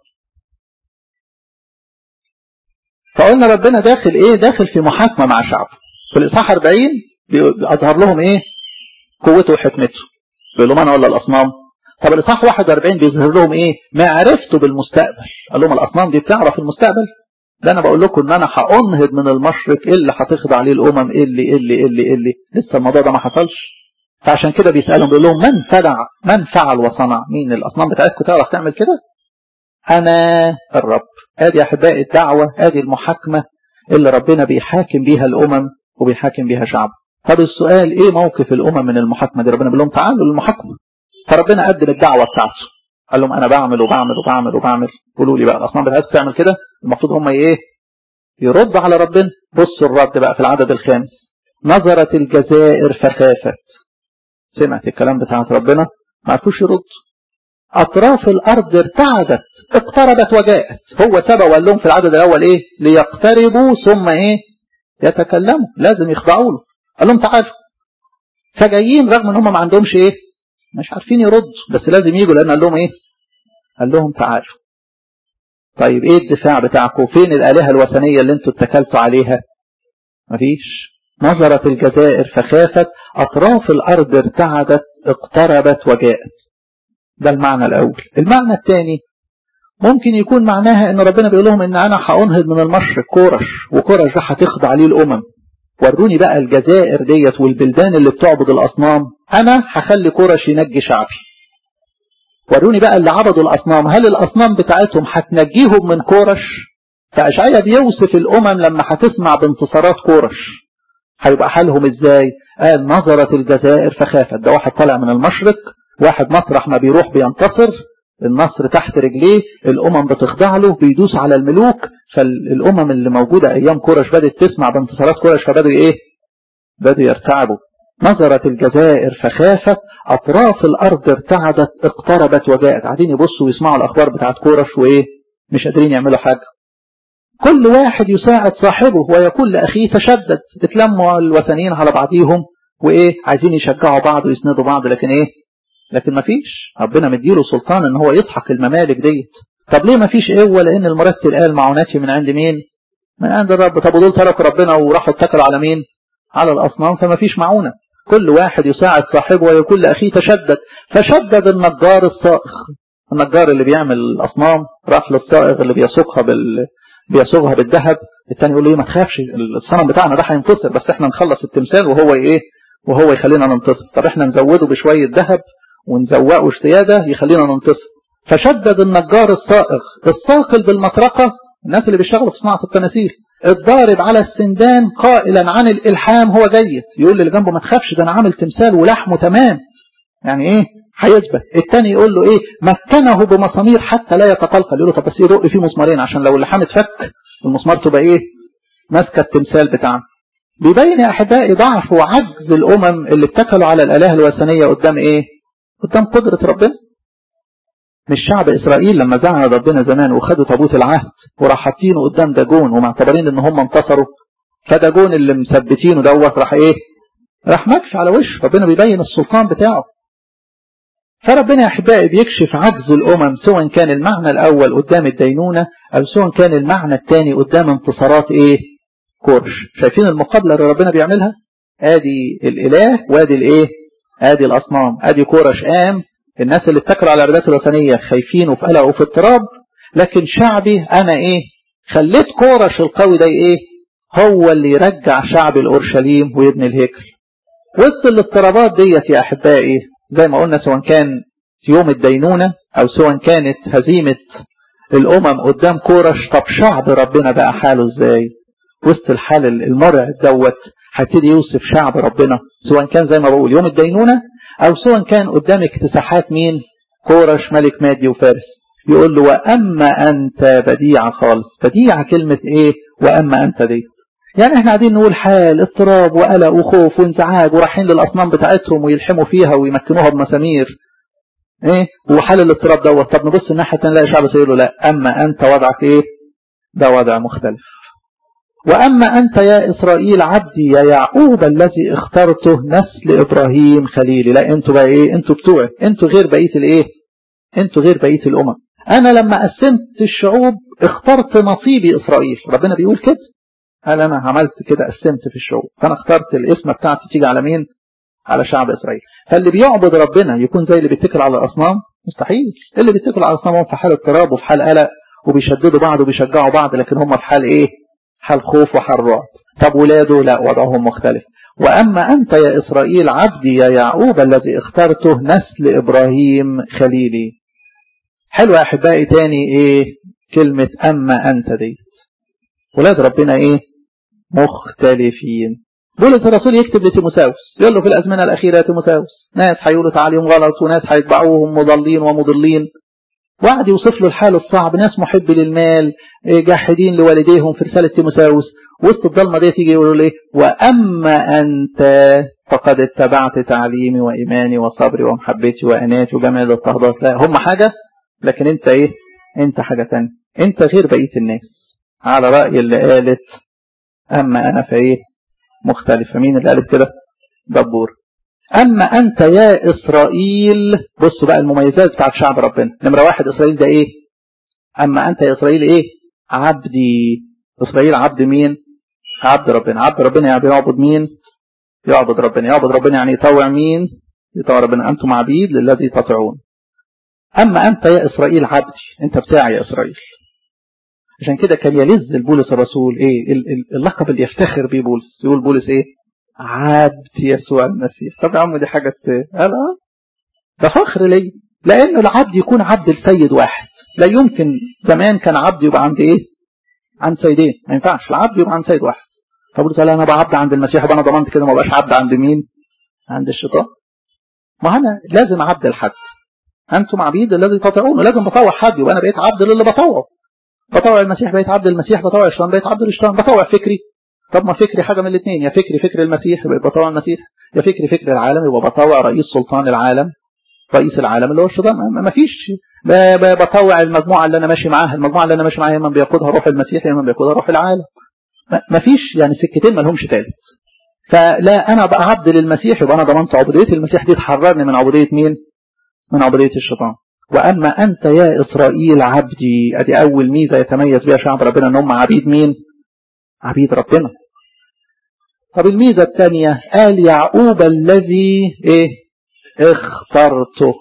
فقلنا ربنا داخل إيه داخل في محاكمة مع شعب في الإصحاح 40 بيظهر لهم إيه قوته وحكمته بيقول لهم أنا ولا الأصنام طب الإصحاح 41 بيظهر لهم إيه معرفته بالمستقبل قال لهم الأصنام دي بتعرف المستقبل ده أنا بقول لكم إن أنا هأنهض من المشرق إيه اللي هتخضع عليه الأمم إيه اللي إيه اللي إيه اللي إيه اللي لسه الموضوع ده ما حصلش فعشان كده بيسألهم بيقول لهم من فعل من فعل وصنع مين الأصنام بتاعتكم تعرف تعمل كده أنا الرب ادي يا أحبائي الدعوة ادي المحاكمة اللي ربنا بيحاكم بيها الأمم وبيحاكم بيها شعبه طب السؤال ايه موقف الأمم من المحاكمة دي ربنا بيقول لهم تعالوا للمحاكمة فربنا قدم الدعوة بتاعته قال لهم أنا بعمل وبعمل وبعمل وبعمل قولوا لي بقى الأصنام بتاعتكم تعمل كده المفروض هم ايه يرد على ربنا بصوا الرد بقى في العدد الخامس نظرت الجزائر فخافت سمعت الكلام بتاعت ربنا ما عرفوش يرد أطراف الأرض ارتعدت اقتربت وجاءت هو سبق وقال لهم في العدد الأول إيه ليقتربوا ثم إيه يتكلموا لازم يخضعوا له قال لهم تعالوا فجايين رغم ان هم ما عندهمش ايه مش عارفين يردوا بس لازم يجوا لان قال لهم ايه قال لهم تعالوا طيب ايه الدفاع بتاعكم فين الالهه الوثنيه اللي انتوا اتكلتوا عليها مفيش نظرت الجزائر فخافت اطراف الارض ارتعدت اقتربت وجاءت ده المعنى الاول المعنى الثاني ممكن يكون معناها ان ربنا بيقول لهم ان انا هانهض من المشرق كورش وكورش ده هتخضع ليه الامم وروني بقى الجزائر ديت والبلدان اللي بتعبد الاصنام انا هخلي كورش ينجي شعبي وروني بقى اللي عبدوا الاصنام هل الاصنام بتاعتهم هتنجيهم من كورش فاشعيا بيوصف الامم لما هتسمع بانتصارات كورش هيبقى حالهم ازاي قال نظرت الجزائر فخافت ده واحد طالع من المشرق واحد مطرح ما بيروح بينتصر النصر تحت رجليه الامم بتخضع له بيدوس على الملوك فالامم اللي موجودة ايام كورش بدأت تسمع بانتصارات كورش فبدأوا ايه بدأوا يرتعبوا نظرت الجزائر فخافت اطراف الارض ارتعدت اقتربت وجاءت قاعدين يبصوا ويسمعوا الاخبار بتاعت كورش وايه مش قادرين يعملوا حاجة كل واحد يساعد صاحبه ويقول لاخيه تشدد اتلموا الوثنيين على بعضيهم وايه عايزين يشجعوا بعض ويسندوا بعض لكن ايه لكن ما فيش ربنا مديله سلطان ان هو يضحك الممالك ديت طب ليه ما فيش قوه لان المرتل قال معوناتي من عند مين من عند الرب طب ودول تركوا ربنا وراحوا اتكلوا على مين على الاصنام فما فيش معونه كل واحد يساعد صاحبه ويقول لاخيه تشدد فشدد النجار الصائغ النجار اللي بيعمل الاصنام راح للصائغ اللي بيسوقها بال بيصوغها بالذهب الثاني يقول له ما تخافش الصنم بتاعنا ده هينتصر بس احنا نخلص التمثال وهو ايه وهو يخلينا ننتصر طب احنا نزوده بشويه ذهب ونزوقه اشتيادة يخلينا ننتصر فشدد النجار الصائغ الصاقل بالمطرقة الناس اللي بيشتغلوا في صناعة التماثيل الضارب على السندان قائلا عن الإلحام هو جيد يقول اللي جنبه ما تخافش ده أنا عامل تمثال ولحمه تمام يعني إيه هيثبت التاني يقول له إيه مكنه بمسامير حتى لا يتقلقل يقول له طب بس يدق فيه مسمارين عشان لو اللحام اتفك المسمار تبقى إيه ماسكة التمثال بتاعنا بيبين يا أحبائي ضعف وعجز الأمم اللي اتكلوا على الآلهة الوثنية قدام إيه قدام قدرة ربنا مش شعب إسرائيل لما زعل ربنا زمان وخدوا تابوت العهد وراح حاطينه قدام داجون ومعتبرين ان هم انتصروا فداجون اللي مثبتينه دوت راح ايه راح مكش على وش ربنا بيبين السلطان بتاعه فربنا يا احبائي بيكشف عجز الامم سواء كان المعنى الاول قدام الدينونة او سواء كان المعنى الثاني قدام انتصارات ايه كورش شايفين المقابلة اللي ربنا بيعملها ادي الاله وادي الايه ادي الاصنام ادي كورش قام الناس اللي اتكلوا على العبادات الوثنية خايفين وفي قلق وفي اضطراب لكن شعبي انا ايه خليت كورش القوي ده ايه هو اللي يرجع شعب الاورشليم ويبني الهيكل وسط الاضطرابات ديت يا احبائي زي ما قلنا سواء كان يوم الدينونة او سواء كانت هزيمة الامم قدام كورش طب شعب ربنا بقى حاله ازاي وسط الحال المرعب دوت هيبتدي يوصف شعب ربنا سواء كان زي ما بقول يوم الدينونة او سواء كان قدام اكتساحات مين كورش ملك مادي وفارس يقول له واما انت بديعة خالص بديعة كلمة ايه واما انت دي يعني احنا قاعدين نقول حال اضطراب وقلق وخوف وانزعاج ورايحين للاصنام بتاعتهم ويلحموا فيها ويمكنوها بمسامير ايه وحال الاضطراب دوت طب نبص الناحيه الثانيه نلاقي شعب يقول له لا اما انت وضعك ايه ده وضع مختلف واما انت يا اسرائيل عبدي يا يعقوب الذي اخترته نسل ابراهيم خليلي لا انتوا بقى ايه انتوا بتوعي انتوا غير بقيه الايه انتوا غير بقيه الامم انا لما قسمت الشعوب اخترت نصيبي اسرائيل ربنا بيقول كده قال انا عملت كده قسمت في الشعوب فانا اخترت الاسم بتاعتي تيجي على مين على شعب اسرائيل فاللي بيعبد ربنا يكون زي اللي بيتكل على الاصنام مستحيل اللي بيتكل على الاصنام هم في حال اضطراب وفي حال قلق وبيشددوا بعض وبيشجعوا بعض لكن هم في حال ايه حال خوف وحال رعب طب ولاده لا وضعهم مختلف واما انت يا اسرائيل عبدي يا يعقوب الذي اخترته نسل ابراهيم خليلي حلو يا احبائي تاني ايه كلمة اما انت دي ولاد ربنا ايه مختلفين بولس الرسول يكتب لتيموساوس يقول له في الازمنه الاخيره يا تيموساوس ناس هيقولوا تعاليم غلط وناس هيتبعوهم مضلين ومضلين وقعد يوصف له الحال الصعب ناس محب للمال جاحدين لوالديهم في رساله تيموساوس وسط الضلمه دي تيجي يقولوا له ايه واما انت فقد اتبعت تعليمي وايماني وصبري ومحبتي واناتي وجمع الاضطهادات لا هم حاجه لكن انت ايه انت حاجه ثانيه انت غير بقيه الناس على راي اللي قالت اما انا فايه مختلفة مين اللي قالت كده دبور أما أنت يا إسرائيل بصوا بقى المميزات بتاعت شعب ربنا نمرة واحد إسرائيل ده إيه أما أنت يا إسرائيل إيه عبدي إسرائيل عبد مين عبد ربنا عبد ربنا يعني بيعبد مين يعبد ربنا يعبد ربنا يعني يطوع مين يطوع ربنا أنتم عبيد للذي تطيعون أما أنت يا إسرائيل عبدي أنت بتاعي يا إسرائيل عشان كده كان يلذ البولس الرسول ايه اللقب اللي يفتخر بيه بولس يقول بولس ايه عبد يسوع المسيح طب يا عم دي حاجة قال اه ده فخر لي لانه العبد يكون عبد السيد واحد لا يمكن زمان كان عبد يبقى عند ايه عند سيدين ما ينفعش العبد يبقى عند سيد واحد فبولس قال انا بقى عبد عند المسيح يبقى انا ضمنت كده ما بقاش عبد عند مين عند الشيطان ما انا لازم عبد الحد انتم عبيد الذي تطيعونه لازم بطوع حد يبقى انا بقيت عبد للي بطوعه بطوع المسيح بقيت عبد المسيح بطوع الشيطان بقيت عبد الشيطان بطوع فكري طب ما فكري حاجة من الاثنين يا فكري فكر المسيح يبقى بطوع المسيح يا فكري فكر العالم يبقى بطوع رئيس سلطان العالم رئيس العالم اللي هو الشيطان ما فيش بطوع المجموعة اللي أنا ماشي معاها المجموعة اللي أنا ماشي معاها يا من بيقودها روح المسيح يا من بيقودها روح العالم ما فيش يعني سكتين ما لهمش ثالث فلا أنا بقى عبد للمسيح يبقى أنا ضمنت عبودية المسيح دي تحررني من عبودية مين؟ من عبودية الشيطان وأما أنت يا إسرائيل عبدي أدي أول ميزة يتميز بها شعب ربنا أن هم عبيد مين عبيد ربنا طب الميزة الثانية قال يعقوب الذي إيه اخترته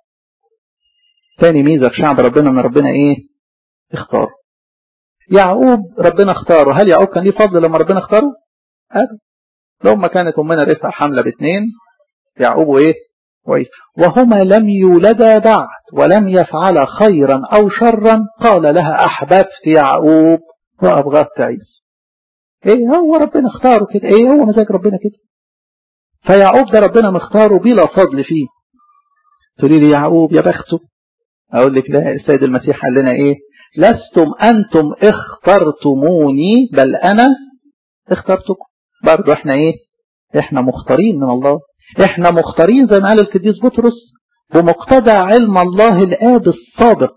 ثاني ميزة في شعب ربنا أن ربنا إيه اختاره يعقوب ربنا اختاره هل يعقوب كان ليه فضل لما ربنا اختاره أبدا لو ما كانت أمنا رفع حملة باثنين يعقوب إيه كويس وهما لم يولدا بعد ولم يفعلا خيرا أو شرا قال لها أحببت يعقوب وأبغضت عيسى ايه هو ربنا اختاره كده ايه هو مزاج ربنا كده فيعقوب ده ربنا مختاره بلا فضل فيه تقولي لي يعقوب يا بخته اقول لك لا السيد المسيح قال لنا ايه لستم انتم اخترتموني بل انا اخترتكم برضه احنا ايه احنا مختارين من الله احنا مختارين زي ما قال القديس بطرس بمقتضى علم الله الآب السابق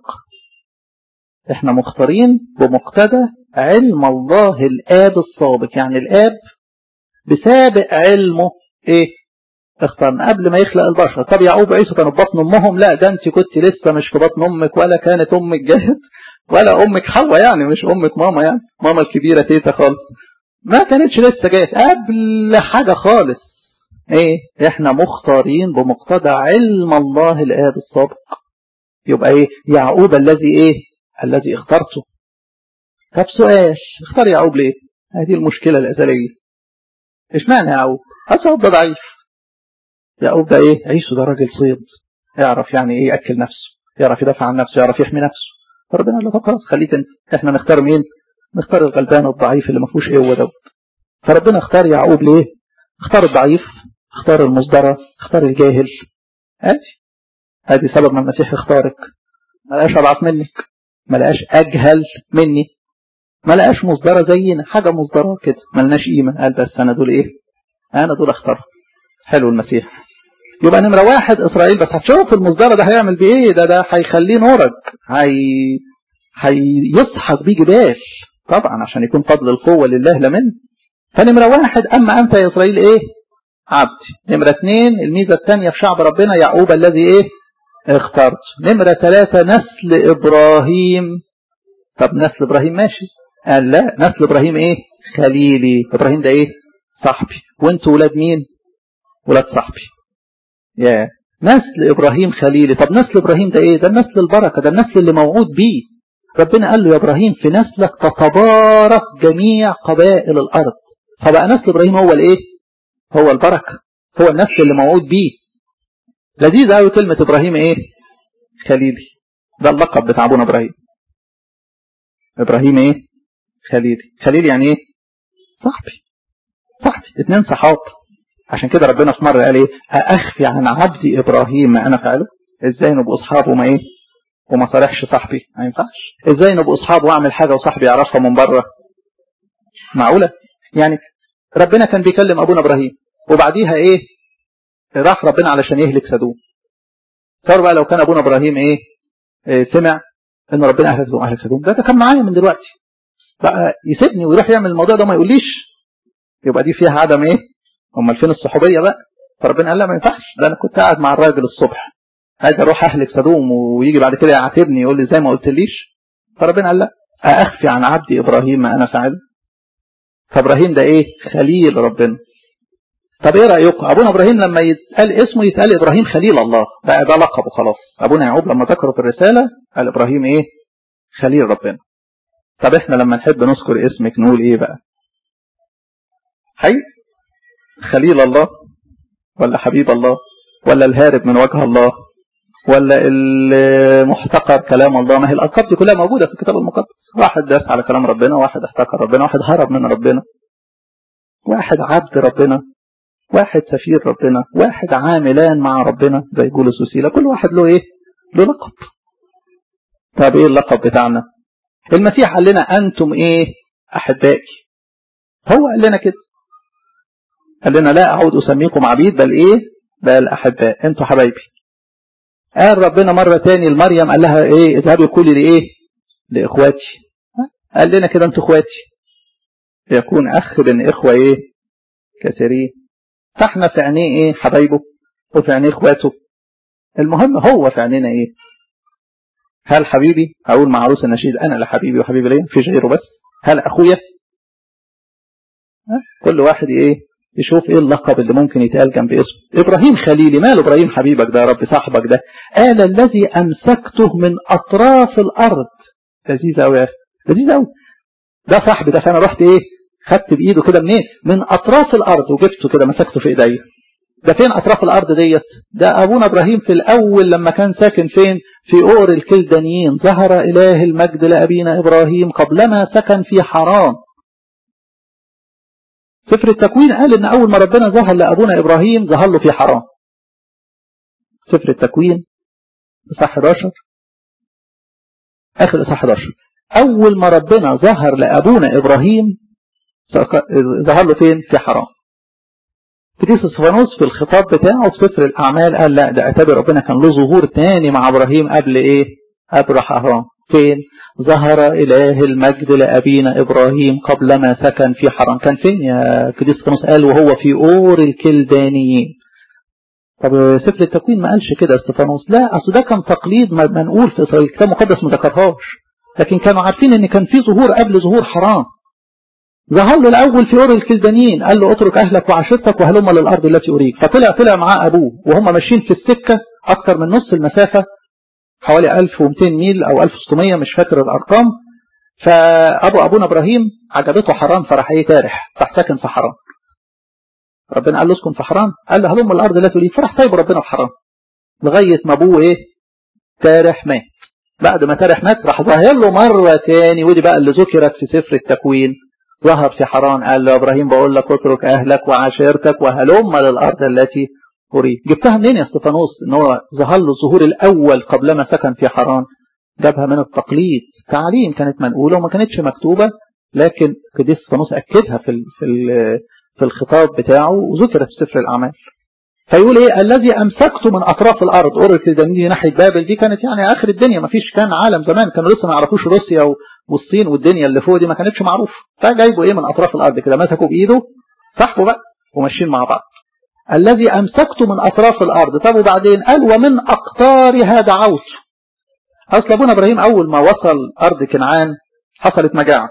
احنا مختارين بمقتضى علم الله الآب السابق يعني الآب بسابق علمه ايه اختارنا قبل ما يخلق البشر طب يعقوب وعيسى كانوا في بطن امهم لا ده انت كنت لسه مش في بطن امك ولا كانت امك جاهز ولا امك حواء يعني مش امك ماما يعني ماما الكبيره تيتا خالص ما كانتش لسه جاهز قبل حاجه خالص ايه احنا مختارين بمقتضى علم الله الاب السابق يبقى ايه يعقوب الذي ايه الذي اخترته طب سؤال اختار يعقوب ليه هذه المشكلة الأزلية اشمعنى يعقوب أصعب ده ضعيف يعقوب ده ايه عيسو ده راجل صيد يعرف يعني ايه يأكل نفسه يعرف يدافع عن نفسه يعرف يحمي نفسه فربنا قال له طب خلاص خليك انت احنا نختار مين نختار الغلبان الضعيف اللي ما فيهوش ايه هو دوت فربنا اختار يعقوب ليه اختار الضعيف اختار المصدرة اختار الجاهل ادي ادي سبب ما المسيح اختارك ما لقاش اضعف منك ما لقاش اجهل مني ما لقاش مصدرة زينا حاجة مصدرة كده ما لناش قيمة قال بس انا دول ايه انا دول اختار حلو المسيح يبقى نمرة واحد اسرائيل بس هتشوف المصدرة ده هيعمل بايه ده ده هيخليه نورك هي هيسحق بيه جبال طبعا عشان يكون فضل القوة لله لا منه فنمرة واحد اما انت يا اسرائيل ايه عبدي نمرة اثنين الميزة الثانية في شعب ربنا يعقوب الذي ايه اخترت نمرة ثلاثة نسل ابراهيم طب نسل ابراهيم ماشي قال لا نسل ابراهيم ايه خليلي ابراهيم ده ايه صاحبي وانتوا ولاد مين ولاد صاحبي يا نسل ابراهيم خليلي طب نسل ابراهيم ده ايه ده النسل البركة ده النسل اللي موعود بيه ربنا قال له يا ابراهيم في نسلك تتبارك جميع قبائل الارض فبقى نسل ابراهيم هو الايه هو البركة هو النسل اللي موعود بيه لذيذ قوي كلمة ابراهيم ايه خليلي ده اللقب بتاع ابونا ابراهيم ابراهيم ايه خليلي خليل يعني ايه صاحبي صاحبي اتنين صحاب عشان كده ربنا في مره قال ايه اخفي عن عبدي ابراهيم ما انا فعله ازاي نبقى اصحاب وما ايه وما صالحش صاحبي ما ينفعش ازاي نبقى اصحاب واعمل حاجه وصاحبي يعرفها من بره معقوله يعني ربنا كان بيكلم ابونا ابراهيم وبعديها ايه راح ربنا علشان يهلك سدوم صار بقى لو كان ابونا ابراهيم ايه, إيه سمع ان ربنا اهلك سدوم اهلك سدوم ده, ده كان معايا من دلوقتي بقى يسيبني ويروح يعمل الموضوع ده ما يقوليش يبقى دي فيها عدم ايه امال فين الصحوبيه بقى فربنا قال لا ما ينفعش ده انا كنت قاعد مع الراجل الصبح عايز اروح اهلك سدوم ويجي بعد كده يعاتبني يقول لي ازاي ما قلتليش فربنا قال لا اخفي عن عبدي ابراهيم ما انا فاعله فابراهيم ده ايه خليل ربنا طب ايه رايكم ابونا ابراهيم لما يتقال اسمه يتقال ابراهيم خليل الله بقى ده لقبه خلاص ابونا يعقوب لما ذكره في الرساله قال ابراهيم ايه خليل ربنا طب احنا لما نحب نذكر اسمك نقول ايه بقى حي خليل الله ولا حبيب الله ولا الهارب من وجه الله ولا المحتقر كلام الله ما هي الألقاب دي كلها موجودة في الكتاب المقدس واحد داس على كلام ربنا واحد احتقر ربنا واحد هرب من ربنا واحد عبد ربنا واحد سفير ربنا واحد عاملان مع ربنا زي بولس وسيلة كل واحد له ايه له لقب طب ايه اللقب بتاعنا المسيح قال لنا انتم ايه احبائي هو قال لنا كده قال لنا لا اعود اسميكم عبيد بل ايه بل احباء انتوا حبايبي قال ربنا مرة تاني لمريم قال لها ايه اذهبي قولي لايه لاخواتي قال لنا كده انتوا اخواتي يكون اخ بين اخوة ايه كثيرين فاحنا في عينيه ايه حبايبه وفي عينيه اخواته المهم هو في عينينا ايه هل حبيبي اقول مع عروس النشيد انا لحبيبي وحبيبي ليا مفيش غيره بس هل اخويا كل واحد ايه يشوف ايه اللقب اللي ممكن يتقال جنب اسمه ابراهيم خليلي ماله ابراهيم حبيبك ده يا رب صاحبك ده قال الذي امسكته من اطراف الارض لذيذ قوي يا اخي لذيذ قوي ده صاحبي ده فانا رحت ايه خدت بايده كده منين من اطراف الارض وجبته كده مسكته في ايديا ده فين اطراف الارض ديت ده ابونا ابراهيم في الاول لما كان ساكن فين في اور الكلدانيين ظهر اله المجد لابينا ابراهيم قبلما سكن في حران سفر التكوين قال ان اول ما ربنا ظهر لابونا ابراهيم ظهر له في حرام سفر التكوين اصحاح 11 اخر اصحاح 11 اول ما ربنا ظهر لابونا ابراهيم ظهر له فين في حرام قديس اسفانوس في الخطاب بتاعه في سفر الاعمال قال لا ده اعتبر ربنا كان له ظهور تاني مع ابراهيم قبل ايه قبل حرام فين ظهر إله المجد لأبينا إبراهيم قبلما سكن في حرام كان فين يا قديس اسفانوس قال وهو في أور الكلدانيين طب سفر التكوين ما قالش كده استفانوس لا أصل ده كان تقليد منقول في إسرائيل الكتاب المقدس ما ذكرهاش لكن كانوا عارفين ان كان في ظهور قبل ظهور حرام ظهر له الاول في اور الكلدانيين قال له اترك اهلك وعشيرتك وهلم للارض التي اريك فطلع طلع معاه ابوه وهم ماشيين في السكه اكثر من نص المسافه حوالي 1200 ميل او 1600 مش فاكر الارقام فابو ابونا ابراهيم عجبته حرام فراح ايه تارح راح ساكن في حرام ربنا قال له اسكن في حرام قال له هلم الارض التي اريك فراح سايب ربنا في حرام لغايه ما ابوه ايه تارح مات بعد ما تارح مات راح ظاهر له مرة تاني ودي بقى اللي ذكرت في سفر التكوين ظهر في حران قال له ابراهيم بقول لك اترك اهلك وعشيرتك وهلم للارض التي اريد جبتها منين يا استفانوس ان هو ظهر له الظهور الاول قبلما سكن في حران جابها من التقليد تعاليم كانت منقوله وما كانتش مكتوبه لكن قديس استفانوس اكدها في في في الخطاب بتاعه وذكرت في سفر الاعمال فيقول ايه الذي امسكته من اطراف الارض اورك دي ناحيه بابل دي كانت يعني اخر الدنيا ما فيش كان عالم زمان كانوا لسه ما يعرفوش روسيا والصين والدنيا اللي فوق دي ما كانتش معروفه فجايبه ايه من اطراف الارض كده مسكوا بايده صاحبه بقى وماشيين مع بعض الذي امسكته من اطراف الارض طب وبعدين قال ومن اقطارها دعوت اصل ابونا ابراهيم اول ما وصل ارض كنعان حصلت مجاعه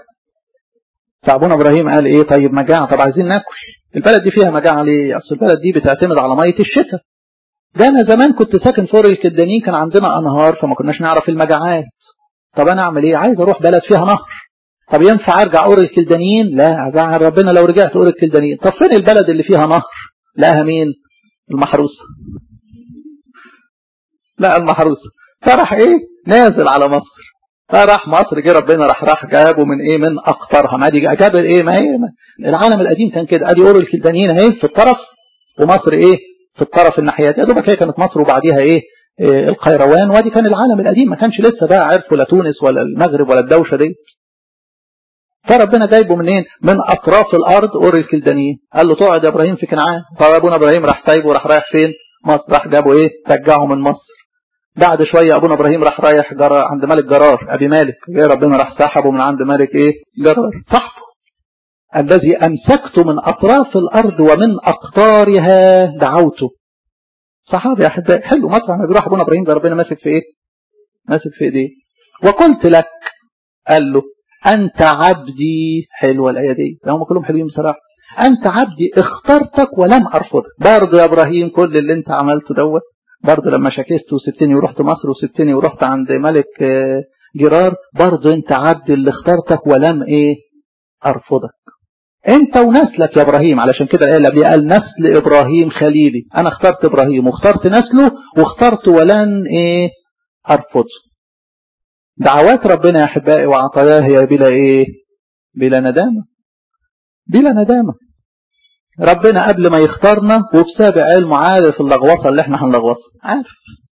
فابونا ابراهيم قال ايه طيب مجاعه طب عايزين ناكل البلد دي فيها مجاعه ليه اصل البلد دي بتعتمد على ميه الشتاء ده انا زمان كنت ساكن فور الكدانين كان عندنا انهار فما كناش نعرف المجاعات طب انا اعمل ايه عايز اروح بلد فيها نهر طب ينفع ارجع اور الكلدانيين لا ازعل ربنا لو رجعت اور الكلدانيين طب فين البلد اللي فيها نهر لقاها مين المحروسه لا المحروسه فراح ايه نازل على مصر فراح مصر جه ربنا راح راح جابه من ايه من اقطارها ما دي جاب ايه ما هي العالم القديم كان كده ادي اورو الكلدانيين اهي في الطرف ومصر ايه في الطرف الناحيات يا دوبك هي كانت مصر وبعديها ايه, إيه القيروان وادي كان العالم القديم ما كانش لسه بقى عرفوا لا تونس ولا المغرب ولا الدوشه دي فربنا جايبه منين من اطراف الارض اور الكلدانيين قال له تقعد يا ابراهيم في كنعان فابونا ابراهيم راح سايبه وراح رايح فين مصر راح جابه ايه رجعه من مصر بعد شويه ابونا ابراهيم راح رايح جرار عند ملك جرار ابي مالك جاي ربنا راح سحبه من عند ملك ايه جرار صاحبه الذي امسكت من اطراف الارض ومن اقطارها دعوته صحابي يا احبائي حلو مطرح ما بيروح ابونا ابراهيم ده ربنا ماسك في ايه ماسك في ايديه وقلت لك قال له انت عبدي حلوه الايه دي هم كلهم حلوين بصراحه انت عبدي اخترتك ولم ارفضك برضه يا ابراهيم كل اللي انت عملته دوت برضه لما شكست وسبتني ورحت مصر وسبتني ورحت عند ملك جرار برضه انت عبد اللي اخترتك ولم ايه ارفضك انت ونسلك يا ابراهيم علشان كده الايه اللي قال نسل ابراهيم خليلي انا اخترت ابراهيم واخترت نسله واخترت ولن ايه ارفضه دعوات ربنا يا احبائي وعطاياه هي بلا ايه بلا ندامه بلا ندامه ربنا قبل ما يختارنا وبسابق علمه عارف اللغوصه اللي احنا هنلغوصها عارف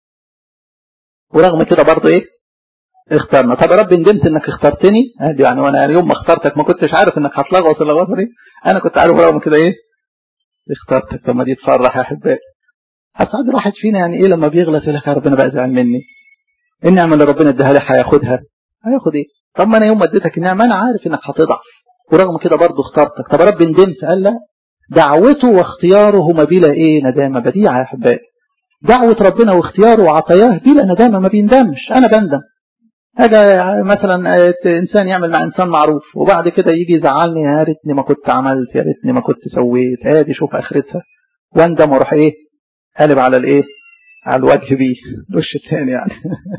ورغم كده برضه ايه اختارنا طب يا رب ندمت انك اخترتني يعني وانا يوم ما اخترتك ما كنتش عارف انك هتلغوص اللغوصه دي انا كنت عارف رغم كده ايه اخترتك طب ما دي تفرح يا احبائي هتساعد الواحد فينا يعني ايه لما بيغلط يقول لك يا ربنا بقى زعل مني النعمه اللي ربنا اداها لي هياخدها هياخد ايه طب ما انا يوم ما اديتك النعمه انا عارف انك هتضعف ورغم كده برضه اخترتك طب يا رب ندمت قال لا دعوته واختياره هما بلا ايه ندامه بديعه يا احبائي دعوه ربنا واختياره وعطاياه بلا ندامه ما بيندمش انا بندم اجي مثلا انسان يعمل مع انسان معروف وبعد كده يجي يزعلني يا ريتني ما كنت عملت يا ريتني ما كنت سويت ادي شوف اخرتها واندم واروح ايه قلب على الايه على الوجه بيه الوش الثاني يعني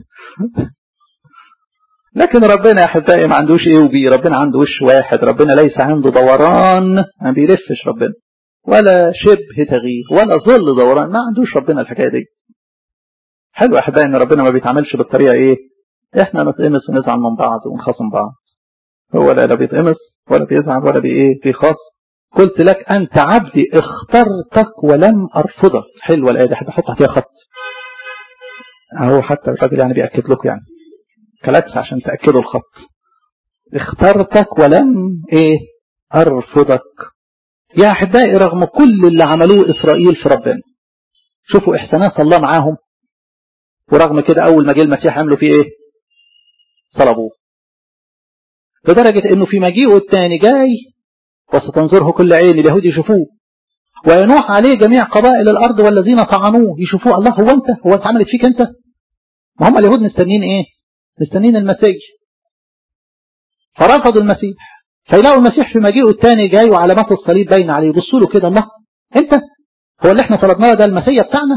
لكن ربنا يا احبائي ما عندوش ايه وبي ربنا عنده وش واحد ربنا ليس عنده دوران ما بيلفش ربنا ولا شبه تغيير ولا ظل دوران ما عندوش ربنا الحكايه دي حلو يا احبائي ان ربنا ما بيتعاملش بالطريقه ايه احنا نتقمص ونزعل من بعض ونخاصم بعض هو لا لا بيتقمص ولا بيزعل ولا بايه بيخاص قلت لك انت عبدي اخترتك ولم ارفضك حلوه الايه دي احط فيها خط اهو حتى الراجل يعني بياكد لكم يعني كلاتس عشان تاكدوا الخط اخترتك ولم ايه ارفضك يا احبائي رغم كل اللي عملوه اسرائيل في ربنا شوفوا احسانات الله معاهم ورغم كده اول ما جه المسيح عملوا فيه ايه صلبوه لدرجة انه في مجيئه الثاني جاي وستنظره كل عين اليهود يشوفوه وينوح عليه جميع قبائل الارض والذين طعنوه يشوفوه الله هو انت هو اتعملت فيك انت ما هم اليهود مستنين ايه مستنين المسيح فرفضوا المسيح فيلاقوا المسيح في مجيئه الثاني جاي وعلامات الصليب باينه عليه يبصوا له كده الله انت هو اللي احنا طلبناه ده المسيح بتاعنا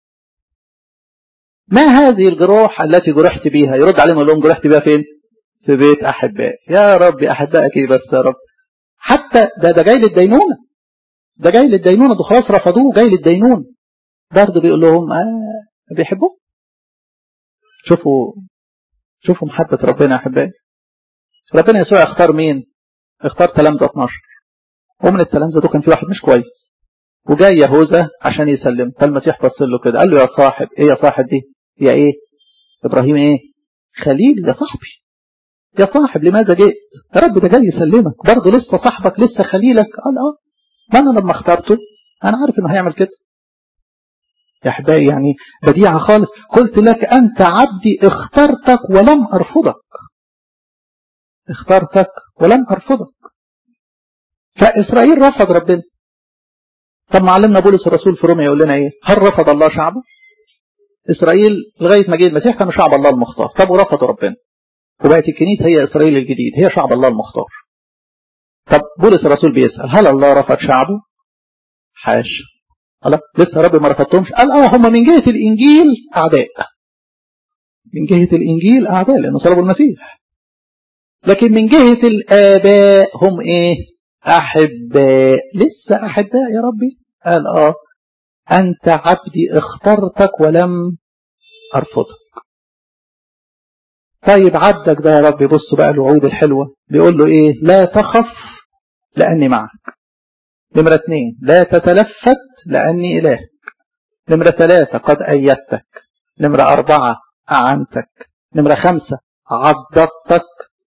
ما هذه الجروح التي جرحت بها يرد عليهم يقول لهم جرحت بها فين في بيت احبائي يا رب احبائك ايه بس يا رب حتى ده ده جاي للدينونه ده جاي للدينونه ده خلاص رفضوه جاي للدينونه برضه بيقول لهم آه بيحبوه شوفوا شوفوا محبة ربنا يا أحبائي ربنا يسوع اختار مين اختار تلامذة 12 ومن التلامذة دول كان في واحد مش كويس وجاي يهوذا عشان يسلم فالمسيح بص له كده قال له يا صاحب ايه يا صاحب دي يا ايه ابراهيم ايه خليل يا صاحبي يا صاحب لماذا جئت يا رب ده جاي يسلمك برضه لسه صاحبك لسه خليلك قال اه ما انا لما اخترته انا عارف انه هيعمل كده يا احبائي يعني بديعة خالص قلت لك أنت عبدي اخترتك ولم أرفضك اخترتك ولم أرفضك فإسرائيل رفض ربنا طب معلمنا بولس الرسول في روميا يقول لنا ايه هل رفض الله شعبه إسرائيل لغاية ما جه المسيح كانوا شعب الله المختار طب ورفضوا ربنا وبقت الكنيسة هي إسرائيل الجديد هي شعب الله المختار طب بولس الرسول بيسأل هل الله رفض شعبه حاشا الله لسه ربي ما رفضتهمش قال اه هم من جهة الإنجيل أعداء من جهة الإنجيل أعداء لأنه صلبوا المسيح لكن من جهة الآباء هم إيه أحباء لسه أحباء يا ربي قال آه أنت عبدي اخترتك ولم أرفضك طيب عبدك ده يا رب بص بقى الوعود الحلوة بيقول له ايه لا تخف لأني معك نمرة اثنين لا تتلفت لأني إلهك نمرة ثلاثة قد أيدتك نمرة أربعة أعنتك نمرة خمسة عضدتك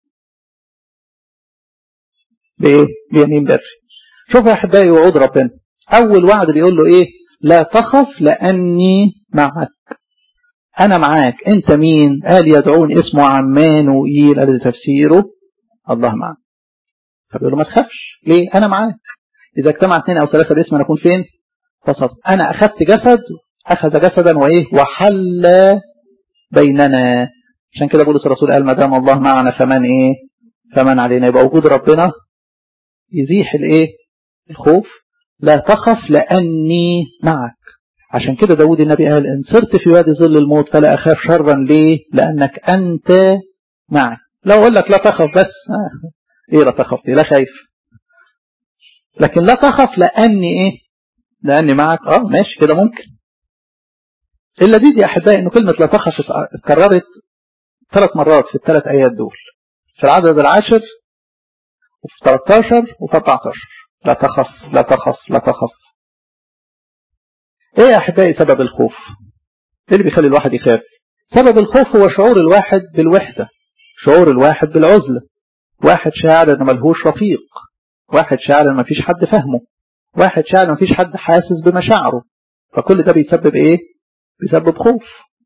بإيه؟ بيمين بري شوف يا أحبائي وعود ربنا أول وعد بيقول له إيه لا تخف لأني معك أنا معاك أنت مين قال يدعون اسمه عمانوئيل هذا تفسيره الله معك فبيقول له ما تخافش ليه أنا معاك إذا اجتمع اثنين أو ثلاثة باسم أنا أكون فين فصد أنا أخذت جسد أخذ جسدا وإيه وحل بيننا عشان كده بولس الرسول قال ما دام الله معنا فمن إيه فمن علينا يبقى وجود ربنا يزيح الإيه الخوف لا تخف لأني معك عشان كده داود النبي قال إن صرت في وادي ظل الموت فلا أخاف شرا ليه لأنك أنت معي لو أقول لك لا تخف بس آه. إيه لا تخف لا خايف لكن لا تخف لأني إيه لأني معك آه ماشي كده ممكن اللذيذ يا أحبائي إنه كلمة لا تخف اتكررت ثلاث مرات في الثلاث آيات دول في العدد العاشر وفي 13 وفي 14 لا تخف لا تخف لا تخف ايه يا احبائي سبب الخوف ايه اللي بيخلي الواحد يخاف سبب الخوف هو شعور الواحد بالوحدة شعور الواحد بالعزلة واحد شاعر انه ملهوش رفيق واحد شاعر ان مفيش حد فهمه واحد شاعر ان مفيش حد حاسس بمشاعره فكل ده بيسبب ايه بيسبب خوف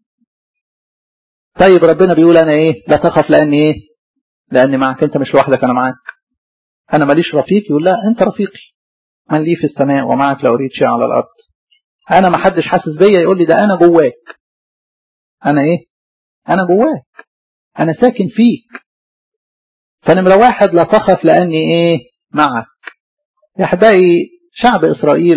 طيب ربنا بيقول انا ايه لا تخف لاني ايه لاني معك انت مش لوحدك انا معك انا ماليش رفيق يقول لا انت رفيقي من لي في السماء ومعك لا اريد شيء على الارض انا ما حدش حاسس بيا يقول لي ده انا جواك انا ايه انا جواك انا ساكن فيك فنمرة واحد لا تخف لاني ايه معك يا احبائي شعب اسرائيل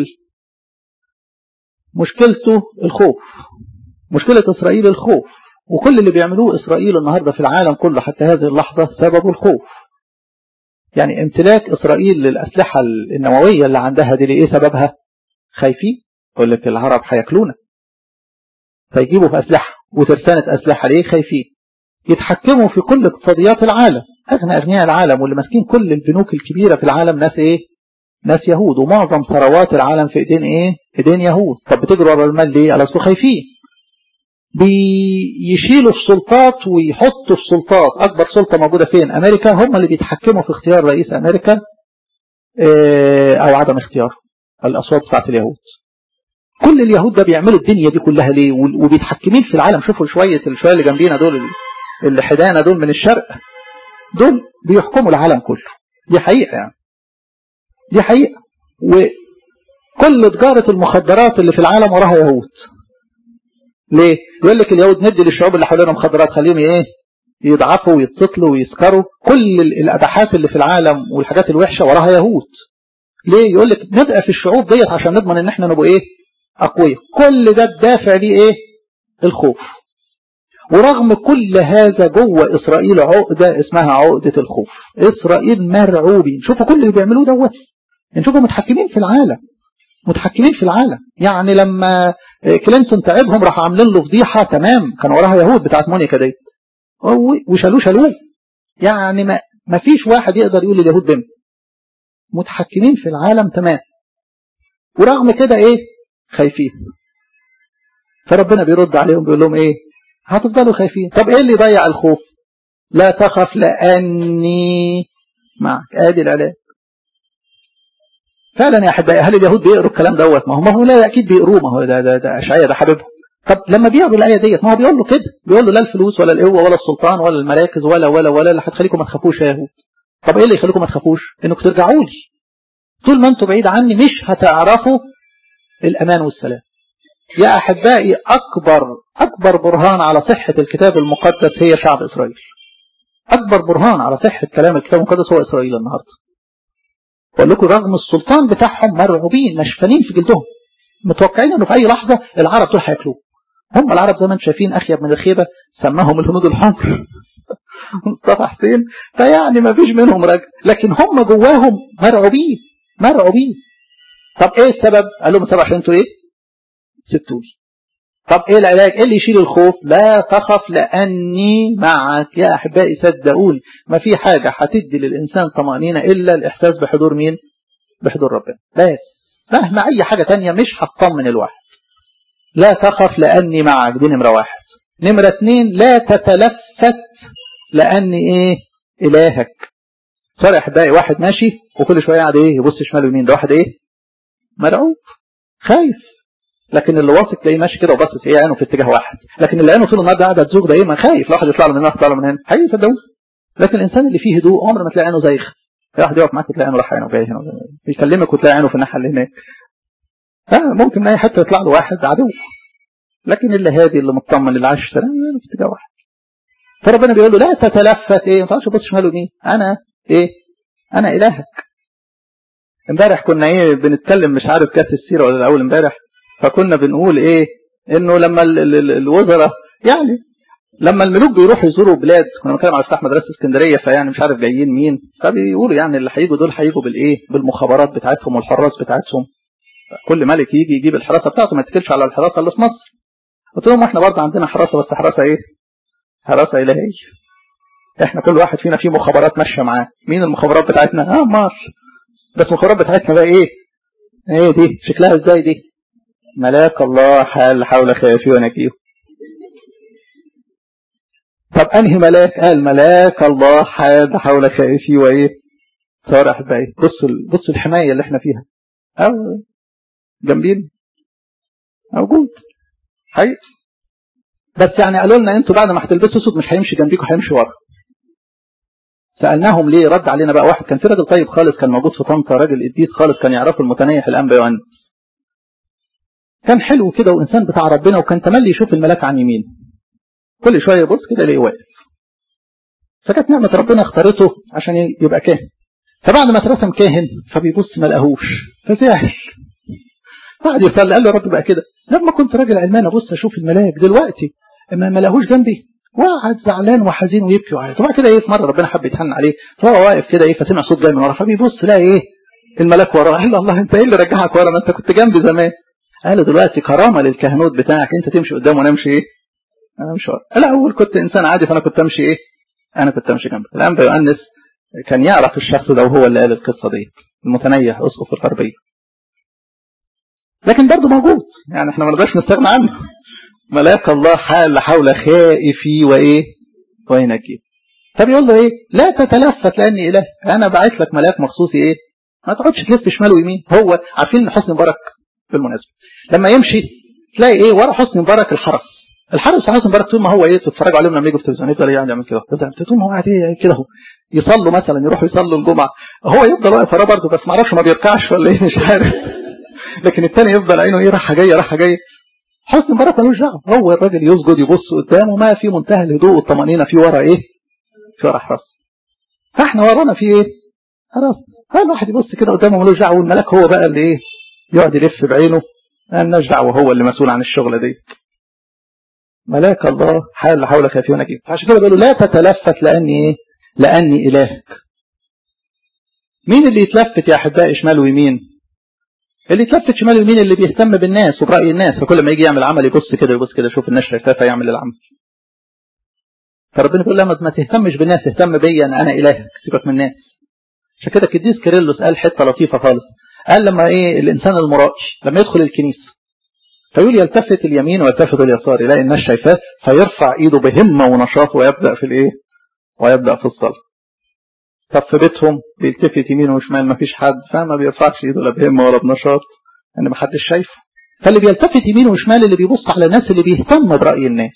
مشكلته الخوف مشكلة اسرائيل الخوف وكل اللي بيعملوه اسرائيل النهاردة في العالم كله حتى هذه اللحظة سبب الخوف يعني امتلاك اسرائيل للاسلحة النووية اللي عندها دي ايه سببها خايفين يقول لك العرب هياكلونا فيجيبوا في أسلحة وترسانة أسلحة ليه خايفين يتحكموا في كل اقتصاديات العالم أغنى أغنياء العالم واللي ماسكين كل البنوك الكبيرة في العالم ناس إيه ناس يهود ومعظم ثروات العالم في إيدين إيه إيدين يهود طب بتجروا ورا المال ليه على خايفين بيشيلوا السلطات ويحطوا السلطات أكبر سلطة موجودة فين أمريكا هم اللي بيتحكموا في اختيار رئيس أمريكا أو عدم اختياره الأصوات بتاعت اليهود كل اليهود ده بيعملوا الدنيا دي كلها ليه وبيتحكمين في العالم شوفوا شوية الشوية اللي جنبينا دول اللي حدانا دول من الشرق دول بيحكموا العالم كله دي حقيقة يعني دي حقيقة وكل تجارة المخدرات اللي في العالم وراها يهود ليه يقول لك اليهود ندي للشعوب اللي حوالينا مخدرات خليهم ايه يضعفوا ويتصلوا ويسكروا كل الاباحات اللي في العالم والحاجات الوحشة وراها يهود ليه يقول لك ندقى في الشعوب ديت عشان نضمن ان احنا نبقى ايه أقوياء كل ده الدافع ليه إيه الخوف ورغم كل هذا جوه إسرائيل عقدة اسمها عقدة الخوف إسرائيل مرعوبين شوفوا كل اللي بيعملوه دوت نشوفوا متحكمين في العالم متحكمين في العالم يعني لما كلينتون تعبهم راحوا عاملين له فضيحة تمام كان وراها يهود بتاعت مونيكا ديت وشالوه شالوه يعني ما, ما فيش واحد يقدر يقول اليهود بم متحكمين في العالم تمام ورغم كده ايه خايفين فربنا بيرد عليهم بيقول لهم ايه هتفضلوا خايفين طب ايه اللي يضيع الخوف لا تخف لاني معك ادي العلاج فعلا يا احبائي هل اليهود بيقروا الكلام دوت ما هو ما هو لا اكيد بيقروه ما هو ده ده, ده اشعياء ده حبيبهم طب لما بيقروا الايه ديت ما هو بيقول له كده بيقول له لا الفلوس ولا القوه ولا السلطان ولا المراكز ولا ولا ولا اللي هتخليكم ما تخافوش يا يهود طب ايه اللي يخليكم ما تخافوش انكم ترجعوا لي طول ما انتم بعيد عني مش هتعرفوا الأمان والسلام يا أحبائي أكبر أكبر برهان على صحة الكتاب المقدس هي شعب إسرائيل أكبر برهان على صحة كلام الكتاب المقدس هو إسرائيل النهاردة بقول لكم رغم السلطان بتاعهم مرعوبين مشفنين في جلدهم متوقعين انه في اي لحظة العرب دول هياكلوه هم العرب زي ما انتم شايفين اخيب من الخيبة سماهم الهنود الحمر مصطفى حسين فيعني ما فيش منهم رجل لكن هم جواهم مرعوبين مرعوبين طب ايه السبب قال لهم السبب عشان انتوا ايه سبتوني طب ايه العلاج ايه اللي يشيل الخوف لا تخف لاني معك يا احبائي صدقوني ما في حاجة هتدي للانسان طمأنينة الا الاحساس بحضور مين بحضور ربنا بس مهما اي حاجة تانية مش هتطمن الواحد لا تخف لاني معك دي نمرة واحد نمرة اتنين لا تتلفت لاني ايه الهك صار يا احبائي واحد ماشي وكل شوية قاعد ايه يبص شمال ويمين ده واحد ايه مرعوب خايف لكن اللي واثق تلاقيه ماشي كده وباصص ايه عينه في اتجاه واحد لكن اللي عينه طول النهار قاعده تزوج ده ايه ما خايف واحد يطلع له من هنا يطلع له من هنا حقيقي صدقوني لكن الانسان اللي فيه هدوء عمر ما تلاقي عينه زيخ واحد يقف معاك تلاقي عينه راح عينه جاي هنا بيكلمك وتلاقي عينه في الناحيه اللي هناك ممكن من اي حته يطلع له واحد عدو لكن اللي هادي اللي مطمن اللي عايش سلام في اتجاه واحد فربنا بيقول له لا تتلفت ايه ما تعرفش تبص شمال ويمين انا ايه انا الهك امبارح كنا ايه بنتكلم مش عارف كاس السيره ولا الاول امبارح فكنا بنقول ايه انه لما ال ال ال الوزراء يعني لما الملوك بيروحوا يزوروا بلاد كنا بنتكلم على افتتاح مدرسه اسكندريه فيعني مش عارف جايين مين فبيقولوا يعني اللي هيجوا دول هيجوا بالايه بالمخابرات بتاعتهم والحراس بتاعتهم كل ملك يجي يجيب الحراسه بتاعته ما يتكلش على الحراسه اللي في مصر قلت لهم احنا برضه عندنا حراسه بس حراسه ايه حراسه الهيه احنا كل واحد فينا فيه مخابرات ماشيه معاه مين المخابرات بتاعتنا اه مصر بس المخابرات بتاعتنا بقى ايه ايه دي شكلها ازاي دي ملاك الله حال حول خافي ونجيه طب انهي ملاك قال ملاك الله حال حول خائفي وايه صار احبائي بصوا بصوا الحمايه اللي احنا فيها او جنبين موجود حقيقي بس يعني قالوا لنا انتوا بعد ما هتلبسوا اسود مش هيمشي جنبيكم هيمشي ورا سالناهم ليه رد علينا بقى واحد كان في راجل طيب خالص كان موجود في طنطا راجل قديس خالص كان يعرفه المتنيح الانبا يوحنا كان حلو كده وانسان بتاع ربنا وكان تملي يشوف الملاك عن يمين كل شويه يبص كده يلاقيه واقف فكانت نعمه ربنا اختارته عشان يبقى كاهن فبعد ما اترسم كاهن فبيبص ما لقاهوش فزعل بعد يصلي قال له يا رب بقى كده لما كنت راجل علمان ابص اشوف الملاك دلوقتي اما ما لقاهوش جنبي وقعد زعلان وحزين ويبكي وعيط وبعد كده ايه في مره ربنا حب يتحن عليه فهو واقف كده ايه فسمع صوت جاي من ورا فبيبص لاقي ايه الملاك وراه قال له الله انت ايه اللي رجعك ورا ما انت كنت جنبي زمان قال له دلوقتي كرامه للكهنوت بتاعك انت تمشي قدام وانا امشي ايه انا امشي ورا الاول كنت انسان عادي فانا كنت امشي ايه انا كنت امشي جنبك الانبا يؤنس كان يعرف الشخص ده وهو اللي قال القصه دي المتنيح اسقف الغربيه لكن برضه موجود يعني احنا ما نقدرش نستغنى عنه ملاك الله حال حول خائفي وايه وينجي طب يقول له ايه لا تتلفت لاني اله انا بعت لك ملاك مخصوصي ايه ما تقعدش تلف شمال ويمين هو عارفين ان حسني مبارك بالمناسبه لما يمشي تلاقي ايه ورا حسني مبارك الحرس الحرس حسني مبارك طول ما هو ايه تتفرجوا عليهم لما يجوا في التلفزيون يفضل يعني يعمل كده طول ما هو قاعد ايه كده اهو يصلوا مثلا يروحوا يصلوا الجمعه هو يفضل واقف وراه برضه بس ما اعرفش ما بيركعش ولا ايه مش عارف لكن الثاني يفضل عينه ايه رايحه جايه رايحه جايه حسن مبارك ملوش دعوه هو الراجل يسجد يبص قدامه ما في منتهى الهدوء والطمانينه في ورا ايه؟ في ورا حرس فاحنا ورانا في ايه؟ خلاص هل واحد يبص كده قدامه ملوش دعوه والملاك هو بقى اللي ايه؟ يقعد يلف بعينه مالناش دعوه هو اللي مسؤول عن الشغله دي ملاك الله حال حولك في ونجيب عشان كده بيقولوا لا تتلفت لاني ايه؟ لاني الهك مين اللي يتلفت يا احبائي شمال ويمين؟ اللي يتلفت شمال ويمين اللي بيهتم بالناس وبرأي الناس فكل ما يجي يعمل عمل يبص كده يبص كده يشوف الناس شايفاه فيعمل العمل فربنا بيقول لما ما تهتمش بالناس اهتم بيا انا انا الهك سيبك من الناس عشان كده القديس كيرلس قال حته لطيفه خالص قال لما ايه الانسان المرائي لما يدخل الكنيسه فيقول يلتفت اليمين ويلتفت اليسار يلاقي الناس شايفاه فيرفع ايده بهمه ونشاط ويبدا في الايه ويبدا في الصلاه طب في بيتهم بيلتفت يمين وشمال ما فيش حد فما بيرفعش ايده لا بهمه ولا بنشاط ان يعني ما حدش شايفه فاللي بيلتفت يمين وشمال اللي بيبص على الناس اللي بيهتم برأي الناس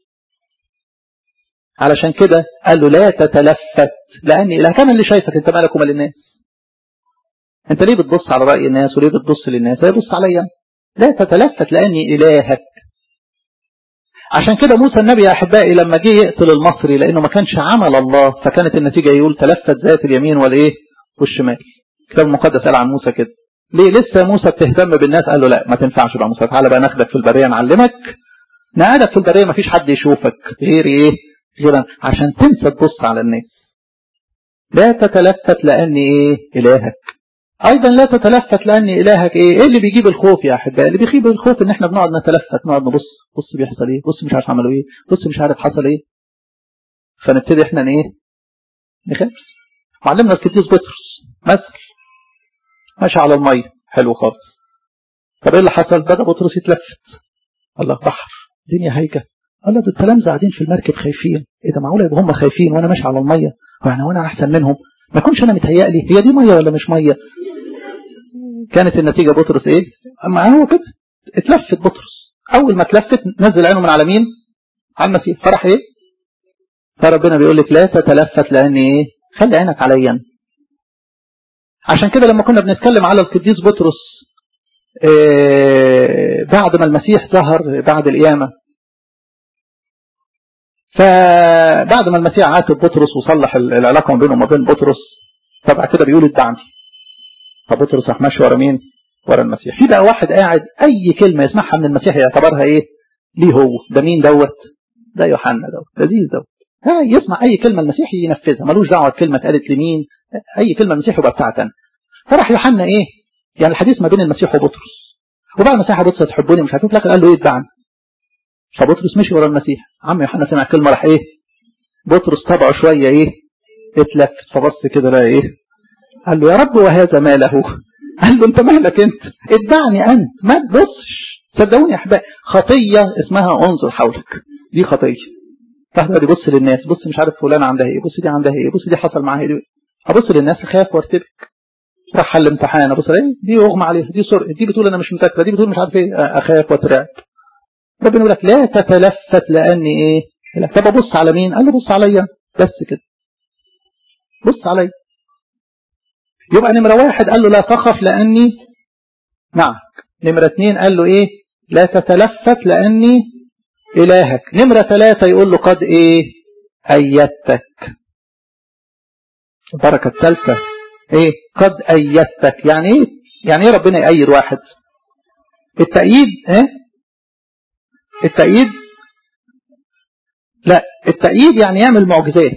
علشان كده قال له لا تتلفت لاني اله كان اللي شايفك انت مالك ومال الناس انت ليه بتبص على رأي الناس وليه بتبص للناس لا يبص عليا لا تتلفت لاني الهك عشان كده موسى النبي يا احبائي لما جه يقتل المصري لانه ما كانش عمل الله فكانت النتيجه يقول تلفت ذات اليمين والايه والشمال الكتاب المقدس قال عن موسى كده ليه لسه موسى بتهتم بالناس قال له لا ما تنفعش بقى موسى تعالى بقى ناخدك في البريه نعلمك نقعدك في البريه ما فيش حد يشوفك غير ايه غير عشان تنسى تبص على الناس لا تتلفت لاني ايه الهك ايضا لا تتلفت لاني الهك ايه ايه اللي بيجيب الخوف يا احبائي اللي بيجيب الخوف ان احنا بنقعد نتلفت نقعد نبص بص بيحصل ايه بص مش عارف عملوا ايه بص مش عارف حصل ايه فنبتدي احنا ايه نخاف معلمنا القديس بطرس مثل ماشي على الميه حلو خالص طب ايه اللي حصل بدا بطرس يتلفت الله بحر الدنيا هايجه قال ده التلامذه قاعدين في المركب خايفين ايه ده معقوله يبقى هم خايفين وانا ماشي على الميه يعني وانا احسن منهم ما كنش انا متهيألي هي دي ميه ولا مش ميه كانت النتيجه بطرس ايه اما هو كده اتلفت بطرس اول ما اتلفت نزل عينه من على مين على المسيح فرح ايه فربنا بيقول لك لا تتلفت لان ايه خلي عينك عليا عشان كده لما كنا بنتكلم على القديس بطرس إيه بعد ما المسيح ظهر بعد القيامه فبعد ما المسيح عاتب بطرس وصلح العلاقه ما بينه وما بين بطرس طبعا كده بيقول اتبعني فبطرس راح ماشي ورا مين؟ ورا المسيح في بقى واحد قاعد اي كلمه يسمعها من المسيح يعتبرها ايه؟ ليه هو ده مين دوت؟ ده يوحنا دوت لذيذ دوت ها يسمع اي كلمه المسيح ينفذها ملوش دعوه الكلمه اتقالت لمين اي كلمه المسيح يبقى بتاعتي انا فراح يوحنا ايه؟ يعني الحديث ما بين المسيح وبطرس وبعد المسيح بطرس تحبوني مش عارف قال له ايه اتبعني فبطرس مشي ورا المسيح عم يوحنا سمع كلمه راح ايه؟ بطرس طبعه شويه ايه؟ اتلفت فبص كده لقى ايه؟ قال له يا رب وهذا ما له قال له انت مالك انت اتبعني انت ما تبصش صدقوني يا احبائي خطيه اسمها انظر حولك دي خطيه واحد يبص للناس بص مش عارف فلان عندها ايه بص دي عندها ايه بص دي حصل معاها ايه ابص للناس اخاف وارتبك راح حل امتحان ابص ايه دي اغمى عليها دي سرقه دي بتقول انا مش متاكده دي بتقول مش عارف ايه اخاف واترعب ربنا يقول لك لا تتلفت لاني ايه طب ابص على مين قال له بص عليا بس كده بص عليا يبقى نمرة واحد قال له لا تخف لأني معك نمرة اثنين قال له ايه لا تتلفت لأني إلهك نمرة ثلاثة يقول له قد ايه أيدتك البركة الثالثة ايه قد أيدتك يعني ايه يعني ايه ربنا يأيد واحد التأييد ايه التأييد لا التأييد يعني يعمل معجزات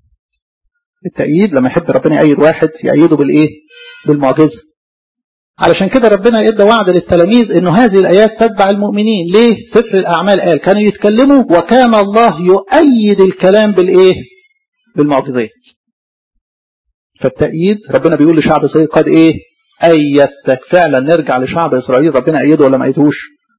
التأييد لما يحب ربنا يأيد واحد يأيده بالإيه بالمعجزة علشان كده ربنا ادى وعد للتلاميذ انه هذه الايات تتبع المؤمنين ليه سفر الاعمال قال كانوا يتكلموا وكان الله يؤيد الكلام بالايه بالمعجزات فالتأييد ربنا بيقول لشعب اسرائيل قد ايه ايدتك فعلا نرجع لشعب اسرائيل ربنا ايده ولا ما ايدهوش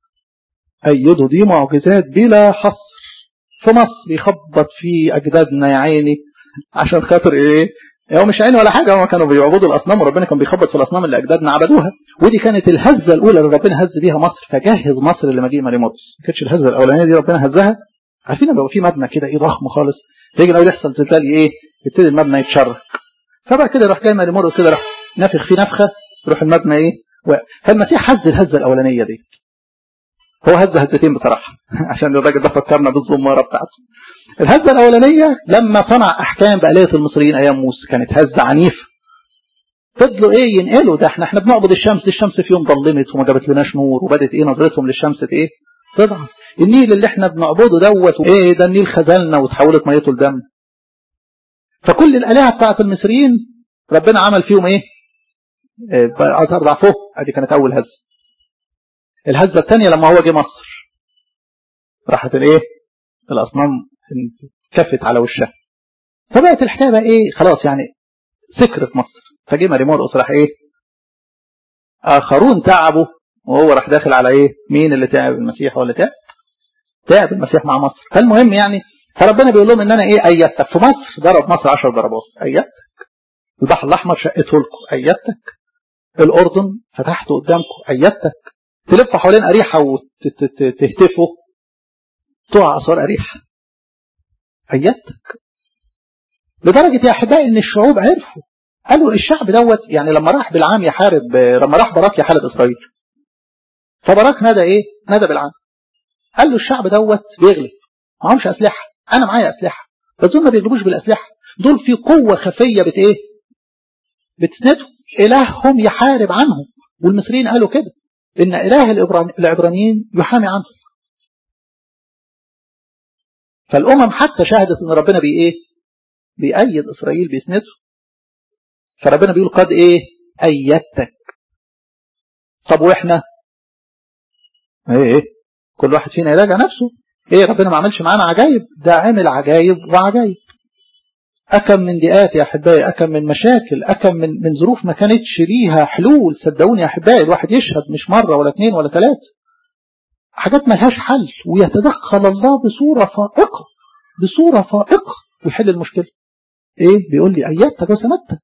ايده دي معجزات بلا حصر في مصر يخبط في اجدادنا يا عيني عشان خاطر ايه هو مش عين ولا حاجه هم كانوا بيعبدوا الاصنام وربنا كان بيخبط في الاصنام اللي اجدادنا عبدوها ودي كانت الهزه الاولى اللي ربنا هز بيها مصر فجهز مصر لمجيء مريموتس ما كانتش الهزه الاولانيه دي ربنا هزها عارفين لما في مبنى كده ايه ضخم خالص تيجي لو يحصل زلزال ايه يبتدي المبنى يتشرخ فبقى كده راح جاي مريموتس كده راح نافخ فيه نفخه يروح المبنى ايه فالمسيح هز الهزه الاولانيه دي هو هز هزتين بصراحه عشان الراجل ده فكرنا بالزماره بتاعته الهزة الأولانية لما صنع أحكام بآلية المصريين أيام موسى كانت هزة عنيفة فضلوا إيه ينقلوا ده إحنا إحنا بنعبد الشمس الشمس في يوم ظلمت وما جابت لناش نور وبدت إيه نظرتهم للشمس إيه تضعف النيل اللي إحنا بنعبده دوت وإيه ده النيل خذلنا وتحولت ميته لدم فكل الآلهة بتاعت المصريين ربنا عمل فيهم إيه أثر ضعفه أدي كانت أول هزة الهزة الثانية لما هو جه مصر راحت الإيه الأصنام كفت على وشها فبقت الحكايه بقى ايه خلاص يعني سكرت مصر فجه مريمون راح ايه اخرون تعبوا وهو راح داخل على ايه مين اللي تعب المسيح ولا تعب تعب المسيح مع مصر فالمهم يعني فربنا بيقول لهم ان انا ايه ايدتك في مصر ضرب مصر 10 ضربات ايدتك البحر الاحمر شقته لكم ايدتك الاردن فتحته قدامكم ايدتك تلف حوالين اريحه وتهتفوا تقع اثار اريحه ايدتك لدرجه يا احبائي ان الشعوب عرفوا قالوا الشعب دوت يعني لما راح بالعام يحارب لما راح باراك يحارب اسرائيل فباراك نادى ايه؟ نادى بالعام قال له الشعب دوت بيغلب معهمش اسلحه انا معايا اسلحه بس دول ما بيغلبوش بالاسلحه دول في قوه خفيه بت ايه؟ بتسندهم الههم يحارب عنهم والمصريين قالوا كده ان اله العبرانيين يحامي عنهم فالأمم حتى شهدت أن ربنا بي إيه؟ بيأيد إسرائيل بيسنده فربنا بيقول قد إيه؟ أيدتك طب وإحنا إيه إيه كل واحد فينا يراجع نفسه إيه ربنا ما عملش معانا عجايب ده عمل عجايب وعجايب أكم من ضيقات يا أحبائي أكم من مشاكل أكم من من ظروف ما كانتش ليها حلول صدقوني يا أحبائي الواحد يشهد مش مرة ولا اثنين ولا ثلاثة حاجات ما لهاش حل ويتدخل الله بصورة فائقة بصورة فائقة ويحل المشكلة ايه بيقول لي ايدتك وسندتك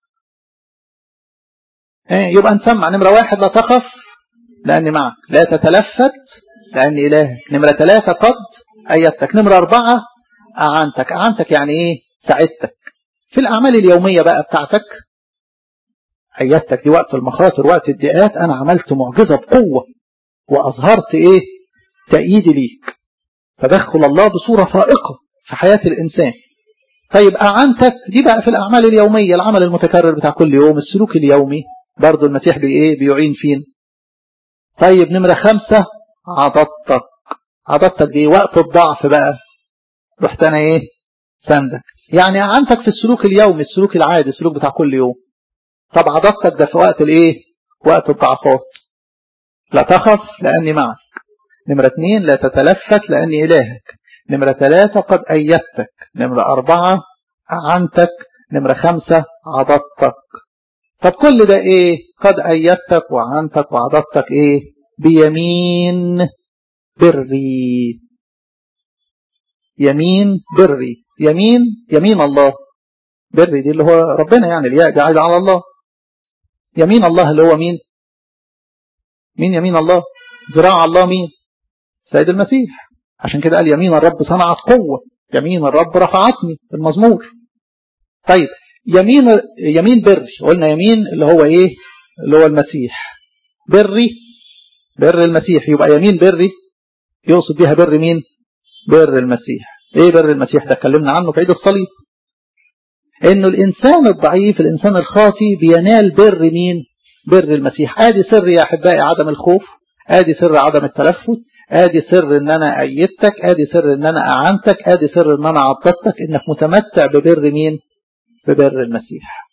ايه يبقى نسمع نمرة واحد لا تخف لاني معك لا تتلفت لاني الهك نمرة ثلاثة قد ايدتك نمرة اربعة اعنتك اعنتك يعني ايه ساعدتك في الاعمال اليومية بقى بتاعتك ايدتك دي وقت المخاطر وقت الضيقات انا عملت معجزة بقوة واظهرت ايه تأييدي ليك تدخل الله بصورة فائقة في حياة الإنسان طيب أعنتك دي بقى في الأعمال اليومية العمل المتكرر بتاع كل يوم السلوك اليومي برضو المسيح بإيه بيعين فين طيب نمرة خمسة عضدتك عضدتك دي وقت الضعف بقى رحت أنا إيه سندك يعني أعنتك في السلوك اليومي السلوك العادي السلوك بتاع كل يوم طب عضدتك ده في وقت الإيه وقت الضعفات لا تخف لأني معك نمرة اثنين لا تتلفت لأني إلهك نمرة ثلاثة قد أيدتك نمرة أربعة أعنتك نمرة خمسة عضدتك طب كل ده إيه قد أيدتك وعنتك وعضدتك إيه بيمين بري يمين بري يمين يمين الله بري دي اللي هو ربنا يعني الياء دي عايزة على الله يمين الله اللي هو مين مين يمين الله ذراع الله مين سيد المسيح عشان كده قال يمين الرب صنعت قوة يمين الرب رفعتني المزمور طيب يمين يمين بري قلنا يمين اللي هو ايه اللي هو المسيح بري بر المسيح يبقى يمين بري يقصد بيها بر مين بر المسيح ايه بر المسيح ده اتكلمنا عنه في عيد الصليب انه الانسان الضعيف الانسان الخاطي بينال بر مين بر المسيح ادي سر يا احبائي عدم الخوف ادي سر عدم التلفت ادي سر ان انا ايدتك ادي سر ان انا اعنتك ادي سر ان انا عضدتك انك متمتع ببر مين ببر المسيح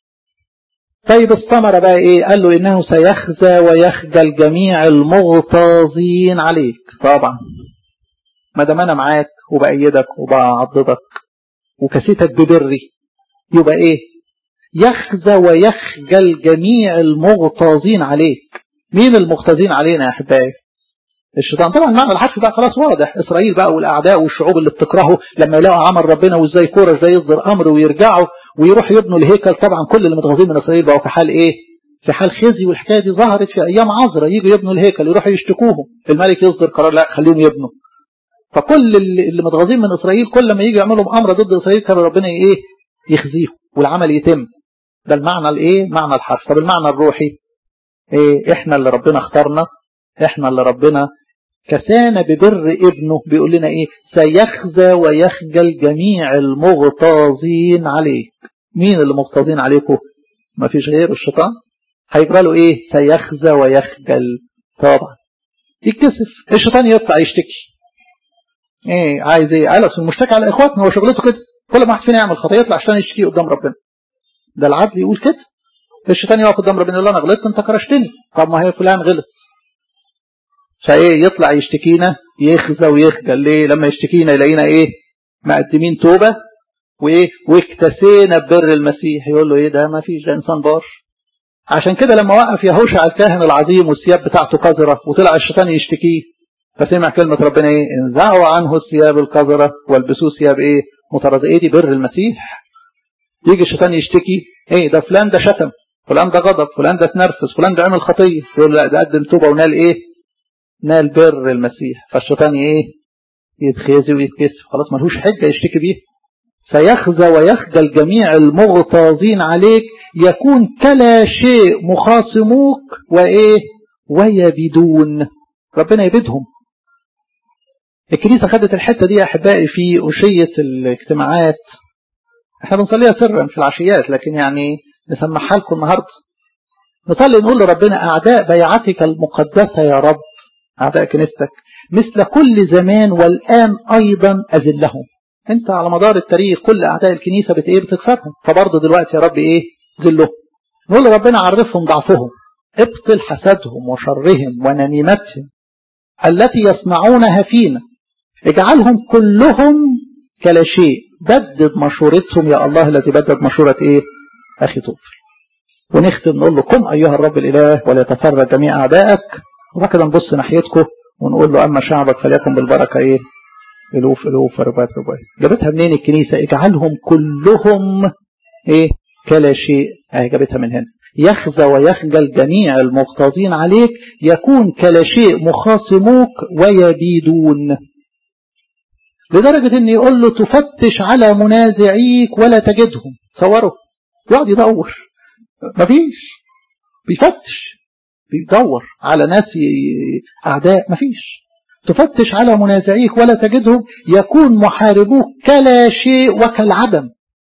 طيب الثمرة بقى ايه قال له انه سيخزى ويخجل جميع المغتاظين عليك طبعا ما دام انا معاك وبأيدك وبعضدك وكسيتك ببري يبقى ايه يخزى ويخجل جميع المغتاظين عليك مين المغتاظين علينا يا احبائي الشيطان طبعا المعنى الحرفي بقى خلاص واضح اسرائيل بقى والاعداء والشعوب اللي بتكرهه لما يلاقوا عمل ربنا وازاي كوره ازاي يصدر امر ويرجعوا ويروح يبنوا الهيكل طبعا كل اللي متغاظين من اسرائيل بقوا في حال ايه في حال خزي والحكايه دي ظهرت في ايام عذرا يجوا يبنوا الهيكل يروحوا يشتكوهم الملك يصدر قرار لا خليهم يبنوا فكل اللي, اللي متغاظين من اسرائيل كل ما يجي يعملوا امر ضد اسرائيل كان ربنا ايه يخزيهم والعمل يتم ده المعنى الايه معنى الحرف طب المعنى الروحي ايه احنا اللي ربنا اختارنا احنا اللي ربنا كسانا ببر ابنه بيقول لنا ايه سيخزى ويخجل جميع المغتاظين عليك مين اللي مغتاظين عليكم ما فيش غير الشيطان هيجرى له ايه سيخزى ويخجل طبعا يتكسف الشيطان يطلع يشتكي ايه عايز ايه قال المشتكي على اخواتنا هو شغلته كده كل ما واحد فينا يعمل خطيه يطلع عشان يشتكي قدام ربنا ده العدل يقول كده الشيطان يقف قدام ربنا يقول له انا غلطت انت كرشتني طب ما هي فلان غلط فايه يطلع يشتكينا يخزى ويخجل ليه لما يشتكينا يلاقينا ايه مقدمين توبة وايه واكتسينا ببر المسيح يقول له ايه ده ما فيش ده انسان بار عشان كده لما وقف يهوشع الكاهن العظيم والثياب بتاعته قذرة وطلع الشيطان يشتكيه فسمع كلمة ربنا ايه انزعوا عنه الثياب القذرة والبسوه ثياب ايه مطرزة ايه دي بر المسيح يجي الشيطان يشتكي ايه ده فلان ده شتم فلان ده غضب فلان ده تنرفز فلان ده عمل خطية يقول لا ده قدم توبة ونال ايه نال بر المسيح فالشيطان ايه يتخزي ويتكسف خلاص ملهوش حجة يشتكي بيه سيخزى ويخجل جميع المغتاظين عليك يكون كلا شيء مخاصموك وايه ويبدون ربنا يبدهم الكنيسة خدت الحتة دي يا أحبائي في أشية الاجتماعات احنا بنصليها سرا في العشيات لكن يعني نسمعها لكم النهاردة نصلي نقول لربنا أعداء بيعتك المقدسة يا رب أعداء كنيستك مثل كل زمان والآن أيضا أذلهم أنت على مدار التاريخ كل أعداء الكنيسة بت إيه بتكسرهم فبرضه دلوقتي يا رب إيه ذلهم نقول ربنا عرفهم ضعفهم ابطل حسدهم وشرهم ونميمتهم التي يصنعونها فينا اجعلهم كلهم كلا شيء بدد مشورتهم يا الله الذي بدد مشورة ايه اخي طفل ونختم نقول له قم ايها الرب الاله ولا يتفرج جميع اعدائك وبعد كده نبص ناحيتكم ونقول له اما شعبك فليكن بالبركه ايه الوف الوف ربات ربات جابتها منين الكنيسه اجعلهم كلهم ايه كلا شيء اهي جابتها من هنا يخزى ويخجل جميع المغتاظين عليك يكون كلا شيء مخاصموك ويبيدون لدرجة ان يقول له تفتش على منازعيك ولا تجدهم تصوروا يقعد يدور مفيش بيفتش بيدور على ناس اعداء مفيش تفتش على منازعيك ولا تجدهم يكون محاربوك كلا شيء وكالعدم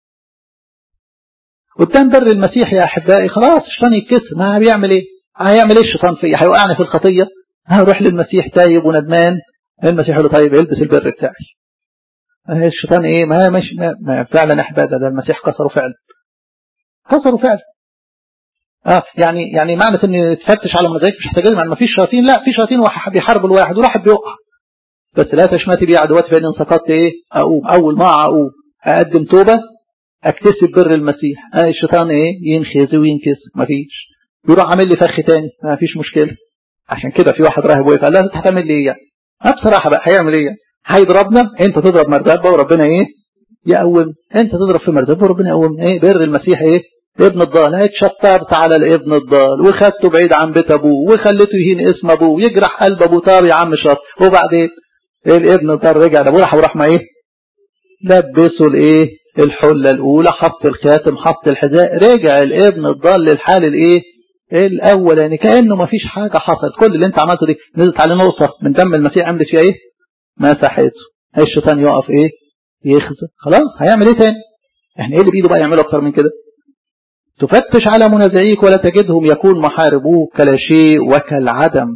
قدام بر المسيح يا احبائي خلاص الشيطان يتكسر ما بيعمل ايه هيعمل ايه الشيطان فيا هيوقعني في الخطيه هروح للمسيح تايب وندمان المسيح يقول له طيب البس البر بتاعي الشيطان ايه ما مش ما, ما فعلا احباده ده المسيح كسره فعلا كسره فعلا اه يعني يعني معنى ان تفتش على منازعيك مش هتجد ما فيش شياطين لا في شياطين بيحاربوا الواحد وواحد بيقع بس لا تشمتي بي عدواتي فان سقطت ايه اقوم اول ما اقوم اقدم توبه اكتسب بر المسيح آه الشيطان ايه ينخزي وينكسر مفيش يروح عامل لي فخ تاني ما فيش مشكله عشان كده في واحد راهب وقف قال لا انت هتعمل لي ايه يعني بصراحه بقى هيعمل ايه هيضربنا انت تضرب مردبه وربنا ايه يقوم انت تضرب في مردبه وربنا يقوم ايه بر المسيح ايه ابن الضال اتشطرت على الابن الضال وخدته بعيد عن بيت ابوه وخليته يهين اسم ابوه ويجرح قلب ابوه طب يا عم شط وبعدين ايه الابن الضال رجع لابوه راح وراح ما ايه لبسه الايه الحله الاولى حط الخاتم حط الحذاء رجع الابن الضال للحال الايه الاول يعني كانه ما فيش حاجه حصلت كل اللي انت عملته دي نزلت عليه نقطه من دم المسيح عملت فيها ايه مسحته الشيطان يقف ايه يخزى خلاص هيعمل ايه تاني احنا ايه اللي بايده بقى يعمله اكتر من كده تفتش على منازعيك ولا تجدهم يكون محاربوك كلا شيء وكالعدم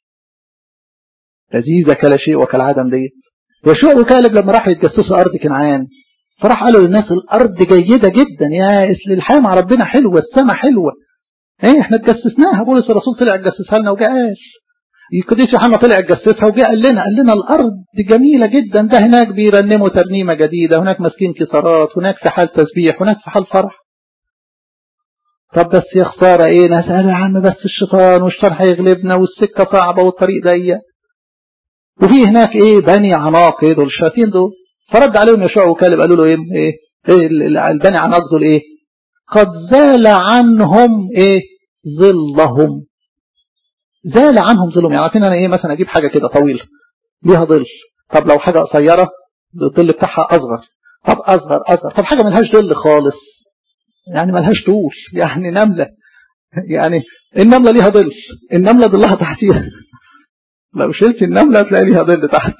لذيذة كلا شيء وكالعدم دي يشوع وكالب لما راحوا يتجسسوا أرض كنعان فراح قالوا للناس الأرض جيدة جدا يا الحياة مع ربنا حلوة السماء حلوة ايه احنا اتجسسناها بولس الرسول طلع اتجسسها لنا وجاءش القديس يوحنا طلع اتجسسها وجاء قال لنا قال لنا الأرض جميلة جدا ده هناك بيرنموا ترنيمة جديدة هناك ماسكين كسارات هناك في حال تسبيح هناك في حال فرح طب بس يا خسارة ايه نسأل يا عم بس الشيطان والشيطان هيغلبنا والسكة صعبة والطريق ضيق وفي هناك ايه بني عناق ايه دول الشياطين دول فرد عليهم يشوع وكالب قالوا له ايه ايه, إيه البني عناق دول ايه قد زال عنهم ايه ظلهم زال عنهم ظلهم يعني عارفين انا ايه مثلا اجيب حاجة كده طويلة ليها ظل طب لو حاجة قصيرة الظل بتاعها اصغر طب اصغر اصغر طب حاجة ملهاش ظل خالص يعني ملهاش طول يعني نملة يعني النملة ليها ظل النملة ظلها تحتيها لو شلت النملة تلاقي ليها ظل تحت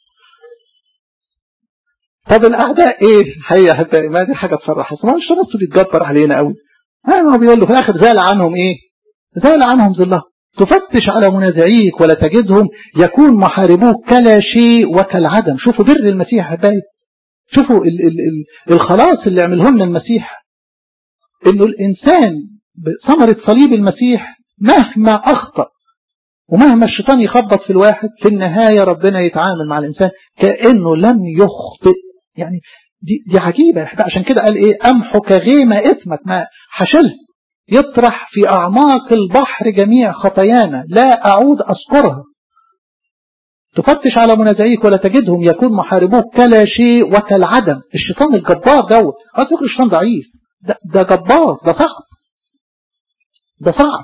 طب الأعداء إيه حقيقة أحبائي ما دي حاجة تفرح أصلا مش نص بيتجبر علينا قوي ما بيقول له في الآخر زال عنهم إيه زال عنهم ظلها تفتش على منازعيك ولا تجدهم يكون محاربوك كلا شيء وكالعدم شوفوا بر المسيح أحبائي شوفوا ال ال ال الخلاص اللي عمله لنا المسيح انه الانسان بثمرة صليب المسيح مهما اخطأ ومهما الشيطان يخبط في الواحد في النهاية ربنا يتعامل مع الانسان كأنه لم يخطئ يعني دي, دي عجيبة عشان كده قال ايه امحك غيمة اثمك ما حشلها يطرح في اعماق البحر جميع خطايانا لا اعود اذكرها تفتش على منازعيك ولا تجدهم يكون محاربوك كلا شيء وكالعدم الشيطان الجبار دوت قد فكر الشيطان ضعيف ده, ده جبار ده صعب ده صعب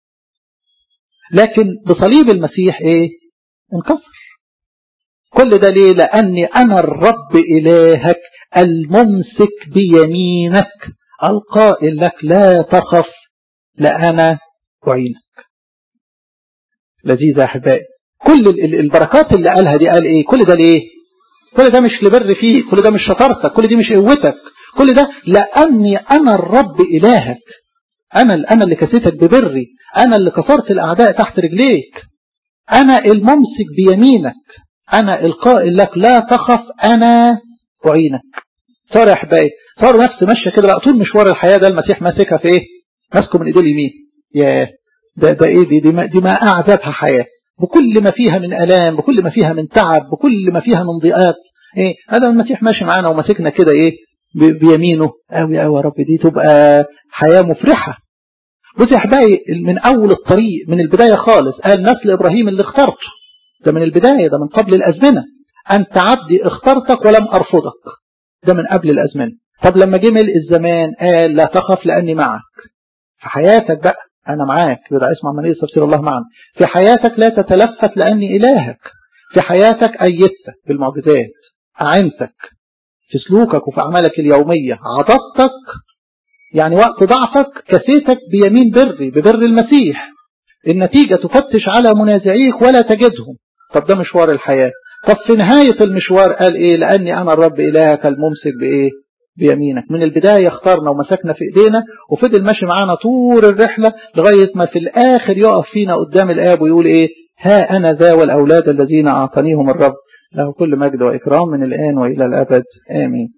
لكن بصليب المسيح ايه انكسر كل ده ليه لاني انا الرب الهك الممسك بيمينك القائل لك لا تخف لأنا أعينك لذيذ يا أحبائي كل البركات اللي قالها دي قال ايه كل ده ليه كل ده مش لبر فيك كل ده مش شطارتك كل دي مش قوتك كل ده لأني أنا الرب إلهك أنا أنا اللي كسيتك ببري أنا اللي كسرت الأعداء تحت رجليك أنا الممسك بيمينك أنا القائل لك لا تخف أنا أعينك صار يا أحبائي صاروا نفس ماشية كده بقى طول مشوار الحياة ده المسيح ماسكها في إيه ماسكه من ايديه اليمين يا ده ده ايه دي دي ما, دي ما اعذبها حياه بكل ما فيها من الام بكل ما فيها من تعب بكل ما فيها من ضيقات ايه هذا المسيح ماشي معانا وماسكنا كده ايه بيمينه قوي قوي يا رب دي تبقى حياه مفرحه بص يا احبائي من اول الطريق من البدايه خالص قال نسل ابراهيم اللي اخترته ده من البدايه ده من قبل الازمنه انت عبدي اخترتك ولم ارفضك ده من قبل الازمنه طب لما جه ملء الزمان قال لا تخف لاني معك في حياتك بقى انا معاك ده اسمع من تفسير الله معنا في حياتك لا تتلفت لاني الهك في حياتك ايدتك بالمعجزات اعنتك في سلوكك وفي اعمالك اليوميه عضدتك يعني وقت ضعفك كسيتك بيمين بري ببر المسيح النتيجة تفتش على منازعيك ولا تجدهم طب ده مشوار الحياة طب في نهاية المشوار قال ايه لاني انا الرب الهك الممسك بايه بيمينك من البداية اختارنا ومسكنا في ايدينا وفضل ماشي معانا طول الرحلة لغاية ما في الاخر يقف فينا قدام الاب ويقول ايه ها انا ذا والاولاد الذين اعطانيهم الرب له كل مجد واكرام من الان والى الابد امين